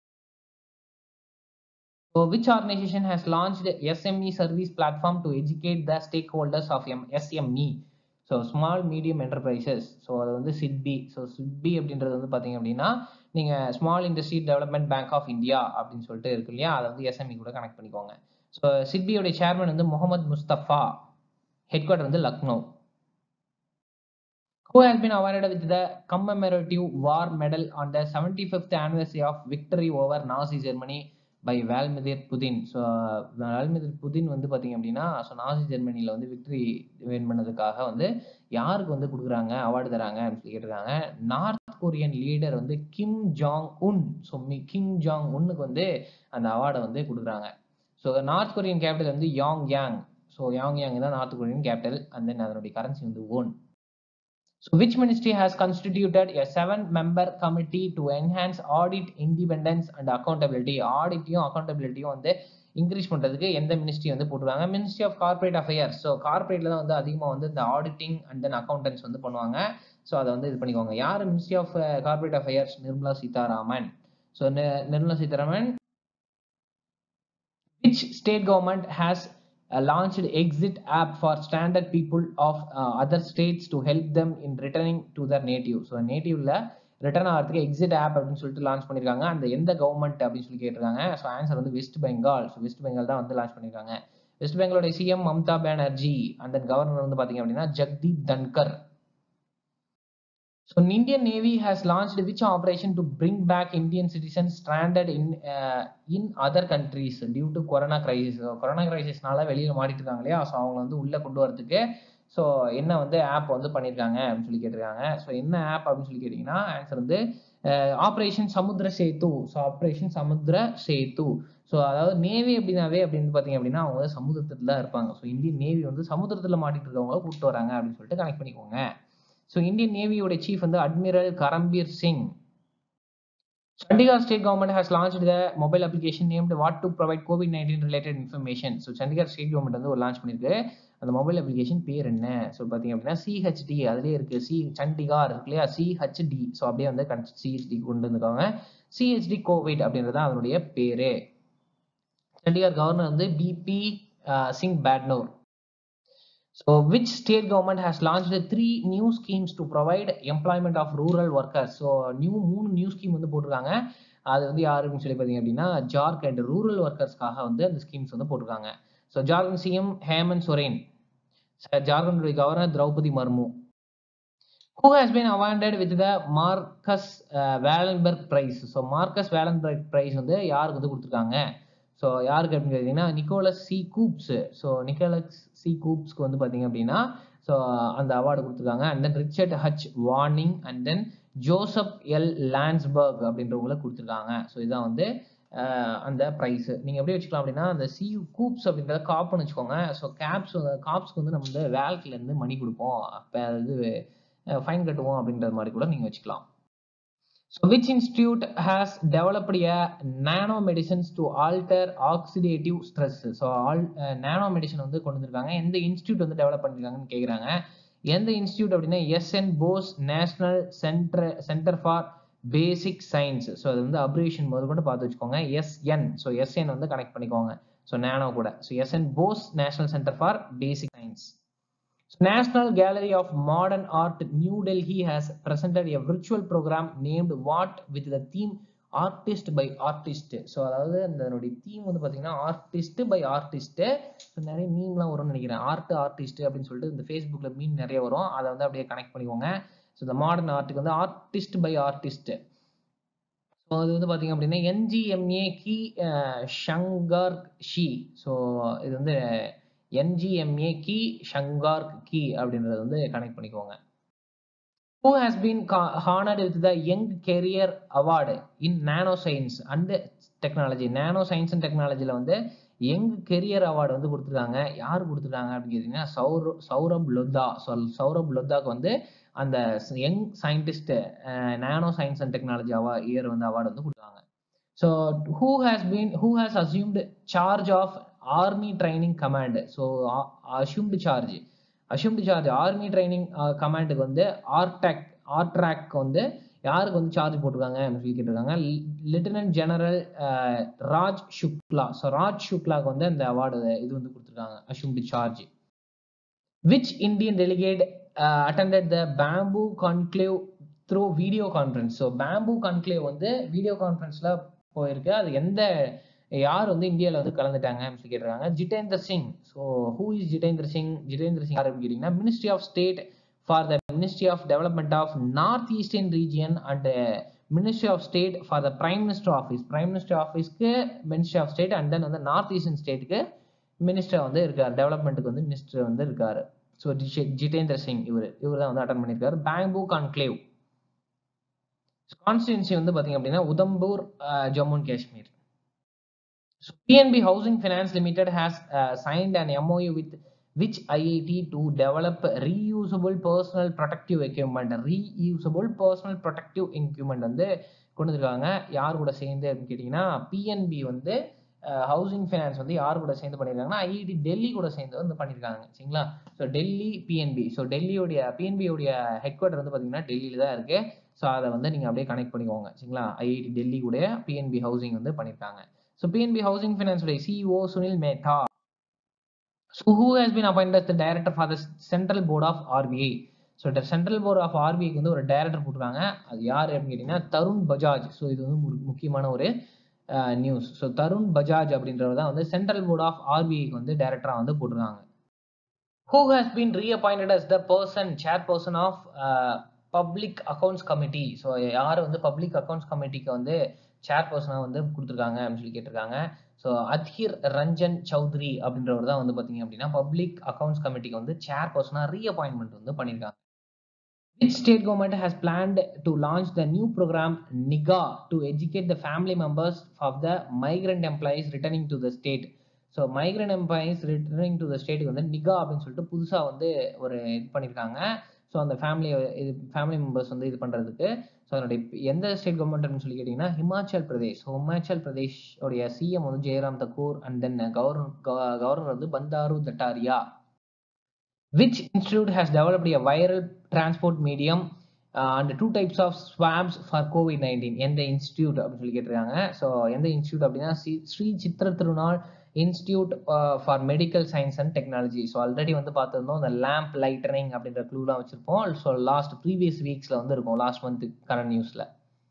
so which organisation has launched SME service platform to educate the stake holders of M SME so small medium enterprises so அது வந்து சிட்பி ஸோ சிட்பி அப்படின்றது வந்து பார்த்தீங்க அப்படின்னா நீங்கள் small industry development bank of India அப்படின்னு சொல்லிட்டு இருக்கு இல்லையா அதை வந்து எஸ்எம்இ கூட கனெக்ட் பண்ணிக்கோங்க ஸோ சிட்பியோடைய சேர்மன் வந்து முகமது முஸ்தபா ஹெட் குவார்டர் வந்து Lucknow who has been awarded with the commemorative war medal on the 75th anniversary of victory over Nazi Germany by Vladimir Putin so Vladimir Putin வந்து பார்த்தீங்க அப்படின்னா ஸோ நாசி ஜெர்மனியில் வந்து victory win பண்ணதுக்காக வந்து யாருக்கு வந்து கொடுக்குறாங்க அவார்டு தராங்க அப்படின்னு சொல்லி கேட்டிருக்காங்க நார்த் கொரியன் லீடர் வந்து Kim Jong Un so Kim Jong உன்னுக்கு வந்து அந்த அவார்டை வந்து கொடுக்குறாங்க ஸோ நார்த் கொரியன் கேபிட்டல் வந்து Yang Yang so Yang Yang தான் north Korean capital and then அதனுடைய கரன்சி வந்து own So, which ministry has constituted a seven-member committee to enhance audit independence and accountability? ஆடிட்டையும் அக்கௌண்டபிலிட்டியும் வந்து இன்க்ரீஸ் பண்றதுக்கு எந்த ministry வந்து போட்டுருக்காங்க ministry of corporate affairs so கார்பரேட்ல தான் வந்து அதிகமாக வந்து இந்த ஆடிட்டிங் அண்ட் தென் அக்கௌண்டன்ஸ் வந்து பண்ணுவாங்க ஸோ அதை வந்து இது பண்ணிக்கோங்க யார் ministry of corporate affairs Nirmala Sitharaman so Nirmala Sitharaman which state government has uh, launched exit app for standard people of uh, other states to help them in returning to their native so native-ல return ஆகிறதுக்கு exit app அப்படின்னு சொல்லிட்டு launch பண்ணியிருக்காங்க அந்த எந்த government அப்படின்னு சொல்லி கேட்டிருக்காங்க ஸோ ஆன்சர் வந்து வெஸ்ட் பெங்கால் ஸோ வெஸ்ட் பெங்கால் தான் வந்து லான்ச் பண்ணியிருக்காங்க வெஸ்ட் பெங்காலோட சிஎம் மம்தா பானர்ஜி அந்த கவர்னர் வந்து பார்த்தீங்க அப்படின்னா Jagdeep Dhankhar So, Indian Navy has launched which operation to bring back Indian citizens stranded in uh, in other countries due to corona crisis. Corona கிரைசிஸ்னால வெளியில மாட்டிட்டு இருக்காங்க இல்லையா ஸோ அவங்க வந்து உள்ள கொண்டு வரதுக்கு ஸோ என்ன வந்து ஆப் வந்து பண்ணியிருக்காங்க அப்படின்னு சொல்லி கேட்டிருக்காங்க ஸோ என்ன ஆப் அப்படின்னு சொல்லி கேட்டிங்கன்னா ஆன்சர் வந்து ஆப்ரேஷன் சமுத்திர சேத்து ஸோ ஆப்ரேஷன் சமுத்திர சேத்து ஸோ அதாவது நேவி அப்படின்னாவே அப்படின்னு பார்த்தீங்க அப்படின்னா அவங்க வந்து சமுத்திரத்துல தான் இருப்பாங்க ஸோ இந்தியன் நேவி வந்து சமுத்திரத்தில் மாட்டிட்டு இருக்கவங்க கூப்பிட்டு வராங்க அப்படின்னு சொல்லிட்டு கனெக்ட் பண்ணிக்கோங்க ஸோ இந்தியன் நேவியோட சீஃப் வந்து admiral Karambir Singh Chandigarh state government has launched the mobile application named what to provide COVID-19 related information. So Chandigarh state government வந்து ஒரு லான்ச் பண்ணியிருக்கு அந்த மொபைல் அப்ளிகேஷன் பேர் என்ன ஸோ பார்த்தீங்க அப்படின்னா சிஹெச்டி அதுலேயே இருக்கு சி சண்டிகார் இருக்கு இல்லையா சிஹெச்டி ஸோ அப்படியே வந்து சிஹெச்டி கொண்டு வந்துருக்காங்க சிஹெச்டி கோவிட் அப்படின்றது தான் அதனுடைய பேரு சண்டிகார் கவர்னர் வந்து BP Singh Badnore So, which state government has launched three new schemes to provide employment of rural workers? So, new மூணு நியூ ஸ்கீம் வந்து போட்டிருக்காங்க அது வந்து யாருன்னு சொல்லி பார்த்தீங்க அப்படின்னா ஜார்க்கண்ட் ரூரல் ஒர்க்கர்ஸ்க்காக வந்து அந்த ஸ்கீம்ஸ் வந்து போட்டிருக்காங்க ஸோ ஜார்க்கண்ட் சிஎம் ஹேமந்த் சோரேன் ஜார்க்கண்டுடைய governor Draupadi Murmu Who has been awarded with the Marcus uh, Wallenberg Prize? So Marcus Wallenberg prize வந்து யாருக்கு வந்து கொடுத்துருக்காங்க ஸோ யாருக்கு அப்படின்னு கேட்டிங்கன்னா Nicholas C Koops so Nicholas C கூப்ஸ்க்கு வந்து பார்த்தீங்க அப்படின்னா ஸோ அந்த அவார்டு கொடுத்துருக்காங்க and then Richard H Waring and then Joseph L Landsberg அப்படின்றவங்கள கொடுத்துருக்காங்க ஸோ இதுதான் வந்து அந்த ப்ரைஸ் நீங்கள் எப்படி வச்சுக்கலாம் அப்படின்னா அந்த சி கூப்ஸ் அப்படின்றத காப்னு வச்சுக்கோங்க ஸோ கேப்ஸ் காப்ஸ்க்கு வந்து நம்ம வந்து வேல்க்லேருந்து மணி கொடுப்போம் அப்போ அது ஃபைன் கட்டுவோம் அப்படின்றது மாதிரி கூட நீங்கள் வச்சுக்கலாம் So, which institute has developed a nanomedicines to alter oxidative stress? So, all uh, nanomedicine வந்து கொண்டு வந்திருக்காங்க எந்த இன்ஸ்டியூட் வந்து டெவலப் பண்ணிருக்காங்கன்னு கேட்குறாங்க எந்த இன்ஸ்டியூட் அப்படின்னா SN Bose national centre centre for basic science so அது வந்து அப்ரிவேஷன் முதல் கொண்டு பார்த்து வச்சுக்கோங்க எஸ்என் ஸோ எஸ்என் வந்து கனெக்ட் பண்ணிக்கோங்க ஸோ நேனோ கூட so SN Bose national centre for basic science National Gallery of Modern Art New Delhi has presented a virtual program named What with the theme Artist by Artist. So அதாவது அதனுடைய theme வந்து பார்த்தீங்கன்னா artist by artist நிறைய மீம்லாம் வரும்னு நினைக்கிறேன் art artist அப்படின்னு சொல்லிட்டு இந்த ஃபேஸ்புக்கில் மீம் நிறைய வரும் அதை வந்து அப்படியே கனெக்ட் பண்ணிக்கோங்க ஸோ இந்த மாடர்ன் ஆர்ட்டுக்கு வந்து ஆர்டிஸ்ட் பை ஆர்டிஸ்ட் ஸோ அது வந்து பார்த்தீங்க அப்படின்னா என்ஜிஎம்ஏ கி ஷங்கர் ஷி ஸோ இது வந்து என்ஜிஎம்ஏ கி ஷங்கார் கி அப்படின்றது வந்து கனெக்ட் பண்ணிக்கோங்க who has been honored with the young career award in nano science and technology nano science and டெக்னாலஜியில் வந்து யங் கெரியர் அவார்டு வந்து கொடுத்துருக்காங்க யார் கொடுத்துருக்காங்க அப்படின்னு கேட்டிங்கன்னா சௌர சௌரப் லொத்தா ஸோ சௌரப் லொத்தாக்கு வந்து அந்த young scientist nano science and technology அவா இயர் வந்து அவார்டு வந்து கொடுத்தாங்க so who has been who has assumed charge of army training command so assumed charge assumed charge army training கமாண்டுக்கு வந்து ஆர்டெக் ஆர்ட்ராக் வந்து யாருக்கு வந்து சார்ஜ் போட்டிருக்காங்க அப்படின்னு சொல்லி கேட்டிருக்காங்க lieutenant general Raj Shukla so Raj சுக்லாக்கு வந்து அந்த அவார்டு இது வந்து கொடுத்துருக்காங்க assumed charge which Indian delegate attended the bamboo conclave through video conference so bamboo conclave வந்து வீடியோ கான்ஃபரன்ஸில் போயிருக்கு அது எந்த யார் வந்து இந்தியாவில் வந்து கலந்துட்டாங்க அப்படின்னு கேட்டிருக்காங்க Jitendra Singh so who is Jitendra Singh Jitendra Singh யார் கேட்டிங்கன்னா ministry of state for the ministry of development of north eastern region and ministry of state for the prime minister office prime minister ஆஃபீஸ்க்கு ministry of state and then வந்து north eastern ஸ்டேட்டுக்கு minister வந்து இருக்கார் டெவலப்மெண்ட்டுக்கு வந்து minister வந்து இருக்காரு so Jitendra Singh இவர் இவர் தான் வந்து அட்டன் பண்ணியிருக்காரு பேங்பூ கான்க்ளேவ் கான்ஸ்டியூன்சி வந்து பார்த்தீங்க அப்படின்னா Udhampur Jammu and Kashmir So PNB Housing Finance Limited has uh, signed an MOU with which IIT to develop reusable personal protective equipment reusable personal protective equipment வந்து கொண்டு வந்திருக்காங்க யார் கூட சேர்ந்து அப்படின்னு கேட்டிங்கன்னா பிஎன்பி வந்து ஹவுசிங் ஃபைனான்ஸ் வந்து யார் கூட சேர்ந்து பண்ணியிருக்காங்கன்னா ஐஐடி டெல்லி கூட சேர்ந்து வந்து பண்ணியிருக்காங்க சரிங்களா ஸோ டெல்லி பிஎன்பி ஸோ டெல்லியோடைய பிஎன்பியோடைய ஹெட் குவார்டர் வந்து பார்த்தீங்கன்னா டெல்லியில் தான் இருக்குது ஸோ அதை வந்து நீங்கள் அப்படியே கனெக்ட் பண்ணிக்கோங்க சரிங்களா ஐஐடி டெல்லி கூட பிஎன்பி ஹவுசிங் வந்து பண்ணியிருக்காங்க ஸோ பிஎன்பி ஹவுசிங் ஃபைனான்ஸ் உடைய CEO Sunil Mehta so who has been appointed the director for the central board of RBI so central board of ஆர்பிஐக்கு வந்து ஒரு டைரக்டர் போட்டிருக்காங்க அது யார் அப்படின்னு கேட்டிங்கன்னா தருண் பஜாஜ் ஸோ இது வந்து ஒரு முக்கியமான ஒரு நியூஸ் ஸோ தருண் பஜாஜ் அப்படின்றவர் தான் வந்து சென்ட்ரல் போர்ட் ஆஃப் ஆர்பிஐக்கு வந்து டைரக்டராக வந்து போட்டிருக்காங்க who has been reappointed as the person chair person of public accounts committee so யார் வந்து பப்ளிக் அக்கௌண்ட்ஸ் கமிட்டிக்கு வந்து சேர் பர்சனாக வந்து கொடுத்துருக்காங்க அப்படின்னு சொல்லி கேட்டிருக்காங்க ஸோ அத்ஹிர் ரஞ்சன் சௌத்ரி அப்படின்றவர் தான் வந்து பார்த்தீங்க அப்படின்னா பப்ளிக் அக்கௌண்ட்ஸ் கமிட்டிக்கு வந்து சேர் பர்சனாக ரீஅப்பாயின்மெண்ட் வந்து பண்ணியிருக்காங்க Which state government has planned to launch the new program NIGA to educate the family members of the migrant employees returning to the state? So migrant employees returning to the ஸ்டேட்டுக்கு வந்து நிகா அப்படின்னு சொல்லிட்டு புதுசாக வந்து ஒரு இது பண்ணியிருக்காங்க ஸோ அந்த ஃபேமிலி இது ஃபேமிலி மெம்பர்ஸ் வந்து இது பண்ணுறதுக்கு ஸோ அதனுடைய எந்த ஸ்டேட் கவர்மெண்ட்னு சொல்லி கேட்டிங்கன்னா ஹிமாச்சல் பிரதேஷ் ஸோ ஹிமாச்சல் பிரதேஷ் உடைய சிஎம் வந்து Jairam Thakur and then governor governor வந்து Bandaru தட்டாரியா which institute has developed a viral transport medium uh, and two types of swabs for COVID-19 எந்த இன்ஸ்டியூட் அப்படின்னு சொல்லி கேட்டிருக்காங்க ஸோ எந்த இன்ஸ்டியூட் அப்படின்னா Shri Chitra Tirunal institute for medical science and technology so already வந்து பார்த்துருந்தோம் இந்த லேம்ப் லைட்டனிங் அப்படின்ற க்ளூலாம் வச்சிருப்போம் ஸோ லாஸ்ட் ப்ரீவியஸ் வீக்ஸில் வந்து இருக்கும் லாஸ்ட் மந்த் கரண்ட் நியூஸில்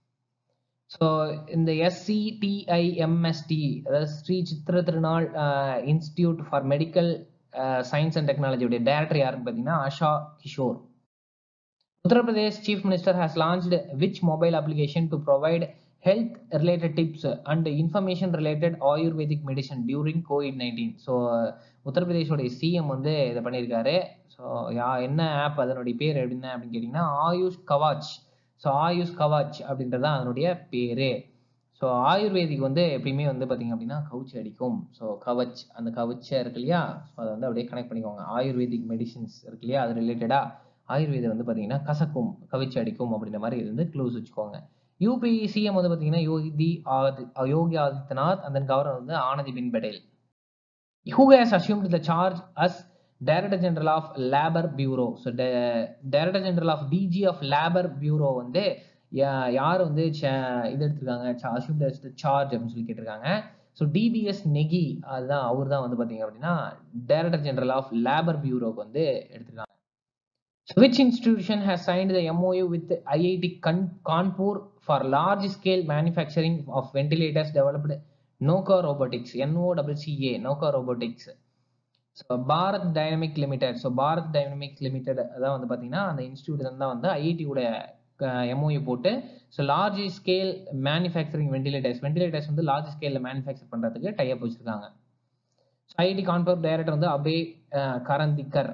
ஸோ இந்த எஸ்சிடிஐஎம்எஸ்டி அதாவது Shri Chitra Tirunal institute for medical science and டெக்னாலஜியோடைய டைரக்டர் யாருன்னு பார்த்தீங்கன்னா Asha Kishore Uttar Pradesh chief minister has launched which mobile application to provide health related tips and information related ayurvedic medicine during Covid nineteen so உத்தரப்பிரதேஷோடைய CM வந்து இதை பண்ணியிருக்காரு ஸோ யா என்ன app அதனுடைய பேர் என்ன அப்படின்னு கேட்டிங்கன்னா ஆயுஷ் கவாச் ஸோ ஆயுஷ் கவாச் அப்படின்றது தான் அதனுடைய பேர் ஸோ ஆயுர்வேதிக் வந்து எப்பயுமே வந்து பார்த்தீங்க அப்படின்னா கவுச்சி அடிக்கும் ஸோ கவச் அந்த கவச்ச இருக்கு இல்லையா ஸோ அதை வந்து அப்படியே கனெக்ட் பண்ணிக்கோங்க ஆயுர்வேதிக் மெடிசின்ஸ் இருக்கு இல்லையா அது ரிலேட்டடாக ஆயுர்வேதம் வந்து பார்த்தீங்கன்னா கசக்கும் கவிச்சு அடிக்கும் அப்படின்ற மாதிரி இது வந்து க்ளூஸ் வச்சுக்கோங்க யூபி சிஎம் வந்து பார்த்தீங்கன்னா யோகி ஆதி யோகி ஆதித்யநாத் அந்த கவர்னர் வந்து Anandiben Patel who has assumed the charge as director general of labour bureau so director general of DG of labour bureau வந்து யார் வந்து இது எடுத்திருக்காங்க அசியூம்டு சார்ஜ் அப்படின்னு சொல்லி கேட்டிருக்காங்க ஸோ டிபிஎஸ் நெகி அதுதான் அவர் தான் வந்து பார்த்தீங்க அப்படின்னா டைரக்டர் ஜெனரல் ஆஃப் லேபர் பியூரோக்கு வந்து எடுத்திருக்காங்க Which institution has signed the MOU with IIT Kanpur for large scale manufacturing of ventilators developed Noka Robotics, NOCCA, Noka Robotics. So Bharat dynamic limited so Bharat dynamic limited அதான் வந்து பார்த்தீங்கன்னா அந்த இன்ஸ்டியூட் தான் வந்து ஐஐடியோட எம்ஓயு போட்டு so large scale manufacturing ventilators ventilators வந்து large ஸ்கேலில் மேனுஃபேக்சர் பண்ணுறதுக்கு டைப் வச்சுருக்காங்க ஸோ ஐஐடி கான்பூர் டைரக்டர் வந்து Abhay Karandikar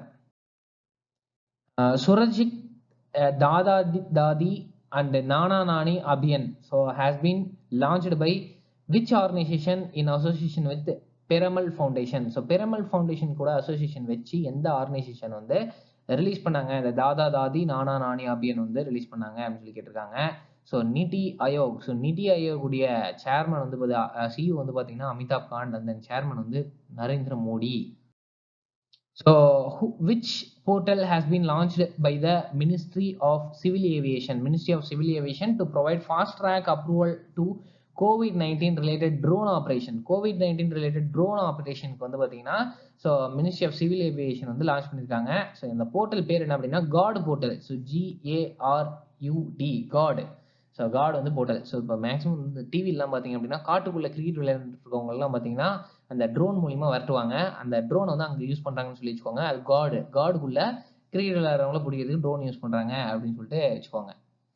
Surajit Dada Dadi and Nana Nani Abhiyan so has been launched by which organisation in association with Piramal foundation so Piramal foundation கூட அசோசியேஷன் வச்சு எந்த ஆர்கனைசேஷன் வந்து ரிலீஸ் பண்ணாங்க இந்த தாதா தாதி நானா நானி அபியன் வந்து ரிலீஸ் பண்ணாங்க அப்படின்னு சொல்லி கேட்டிருக்காங்க ஸோ நிதி ஆயோக் ஸோ நிதி ஆயோகுடைய சேர்மன் வந்து சிஇஓ வந்து பார்த்தீங்கன்னா அமிதாப் காண்ட் அந்த சேர்மன் வந்து Narendra Modi so which portal has been launched by the ministry of civil aviation ministry of civil aviation to provide fast track approval to Covid nineteen related drone operation Covid nineteen related drone ஆப்ரேஷனுக்கு வந்து பார்த்தீங்கன்னா so ministry of civil aviation வந்து launch பண்ணியிருக்காங்க so இந்த portal பேர் என்ன அப்படின்னா Garud portal so GARUD Garud so Garud வந்து போர்ட்டல் ஸோ இப்போ மேக்ஸிமம் இந்த டிவிலாம் பார்த்தீங்க அப்படின்னா காட்டுக்குள்ளே கிரிக்கெட் விளையாண்டுட்டு இருக்கவங்கலாம் பார்த்தீங்கன்னா அந்த ட்ரோன் மூலியமாக விரட்டுவாங்க அந்த ட்ரோன் வந்து அங்கே யூஸ் பண்ணுறாங்கன்னு சொல்லி வச்சுக்கோங்க அது காடு காடுக்குள்ளே கிரிக்கெட் விளையாடுறவங்கள பிடிக்கிறதுக்கு ட்ரோன் யூஸ் பண்ணுறாங்க அப்படின்னு சொல்லிட்டு வச்சுக்கோங்க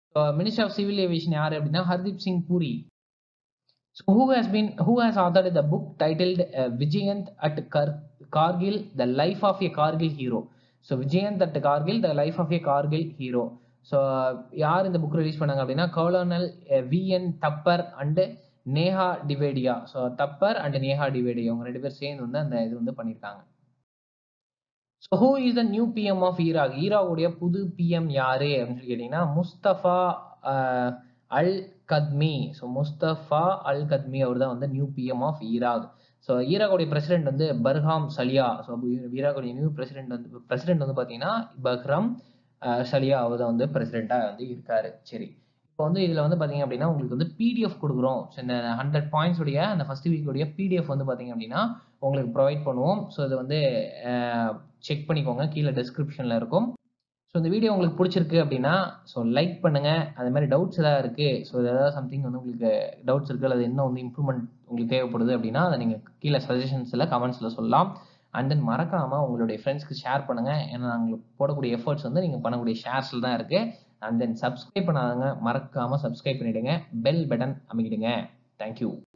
மினிஸ்டர் ஆஃப் சிவில் ஏவியேஷன் யார் அப்படின்னா Hardeep Singh Puri So who has been who has authored the book titled uh, Vijayant at Kar- Kargil: The Life of a Kargil Hero? So Vijayant at Kargil: The Life of a Kargil Hero. So யார் இந்த book release பண்ணாங்க அப்படின்னா colonel VN Thapar and Neha Dwivedi so Thapar and Neha Dwivedi அவங்க ரெண்டு பேர் சேர்ந்து வந்து அந்த இது வந்து பண்ணியிருக்காங்க so who is the new PM of Iraq ஈராக்குடைய புது பிஎம் யாரு அப்படின்னு சொல்லி கேட்டிங்கன்னா முஸ்தபா அஹ், Al Kadhimi so Mustafa Al Kadhimi அவர் தான் வந்து new PM of Iraq so ஈராக்குடைய பிரசிடென்ட் வந்து பர்ஹாம் சலியா ஸோ ஈராக்குடைய நியூ பிரசிடென்ட் வந்து பிரசிடென்ட் வந்து பார்த்தீங்கன்னா பஹ்ரம் அஹ், சலியா அவர் தான் வந்து பிரசிடென்ட்டாக வந்து இருக்காரு சரி இப்போ வந்து இதில் வந்து பார்த்தீங்க அப்படின்னா உங்களுக்கு வந்து பிடிஎஃப் கொடுக்குறோம் ஸோ இந்த ஹண்ட்ரட் பாயிண்ட்ஸ் உடைய அந்த ஃபர்ஸ்ட் வீக்குடைய பிடிஎஃப் வந்து பார்த்தீங்க அப்படின்னா உங்களுக்கு ப்ரொவைட் பண்ணுவோம் ஸோ இது வந்து செக் பண்ணிக்கோங்க கீழே டிஸ்கிரிப்ஷனில் இருக்கும் ஸோ இந்த வீடியோ உங்களுக்கு பிடிச்சிருக்கு அப்படின்னா ஸோ லைக் பண்ணுங்க அது மாதிரி டவுட்ஸ் ஏதாவது இருக்கு ஸோ ஏதாவது சம்திங் வந்து உங்களுக்கு டவுட்ஸ் இருக்கு அல்லது இன்னும் வந்து இம்ப்ரூவ்மெண்ட் உங்களுக்கு தேவைப்படுது அப்படின்னா அதை நீங்கள் கீழே சஜஷன்ஸில் கமெண்ட்ஸில் சொல்லலாம் அண்ட் தென் மறக்காம உங்களுடைய ஃப்ரெண்ட்ஸ்க்கு ஷேர் பண்ணுங்க ஏன்னா நாங்கள் போடக்கூடிய எஃபர்ட்ஸ் வந்து நீங்கள் பண்ணக்கூடிய ஷேர்ஸில் தான் இருக்கு அண்ட் தென் சப்ஸ்கிரைப் பண்ணாதவங்க மறக்காம சப்ஸ்கிரைப் பண்ணிடுங்க பெல் பட்டன் அமைக்கிடுங்க தேங்க்யூ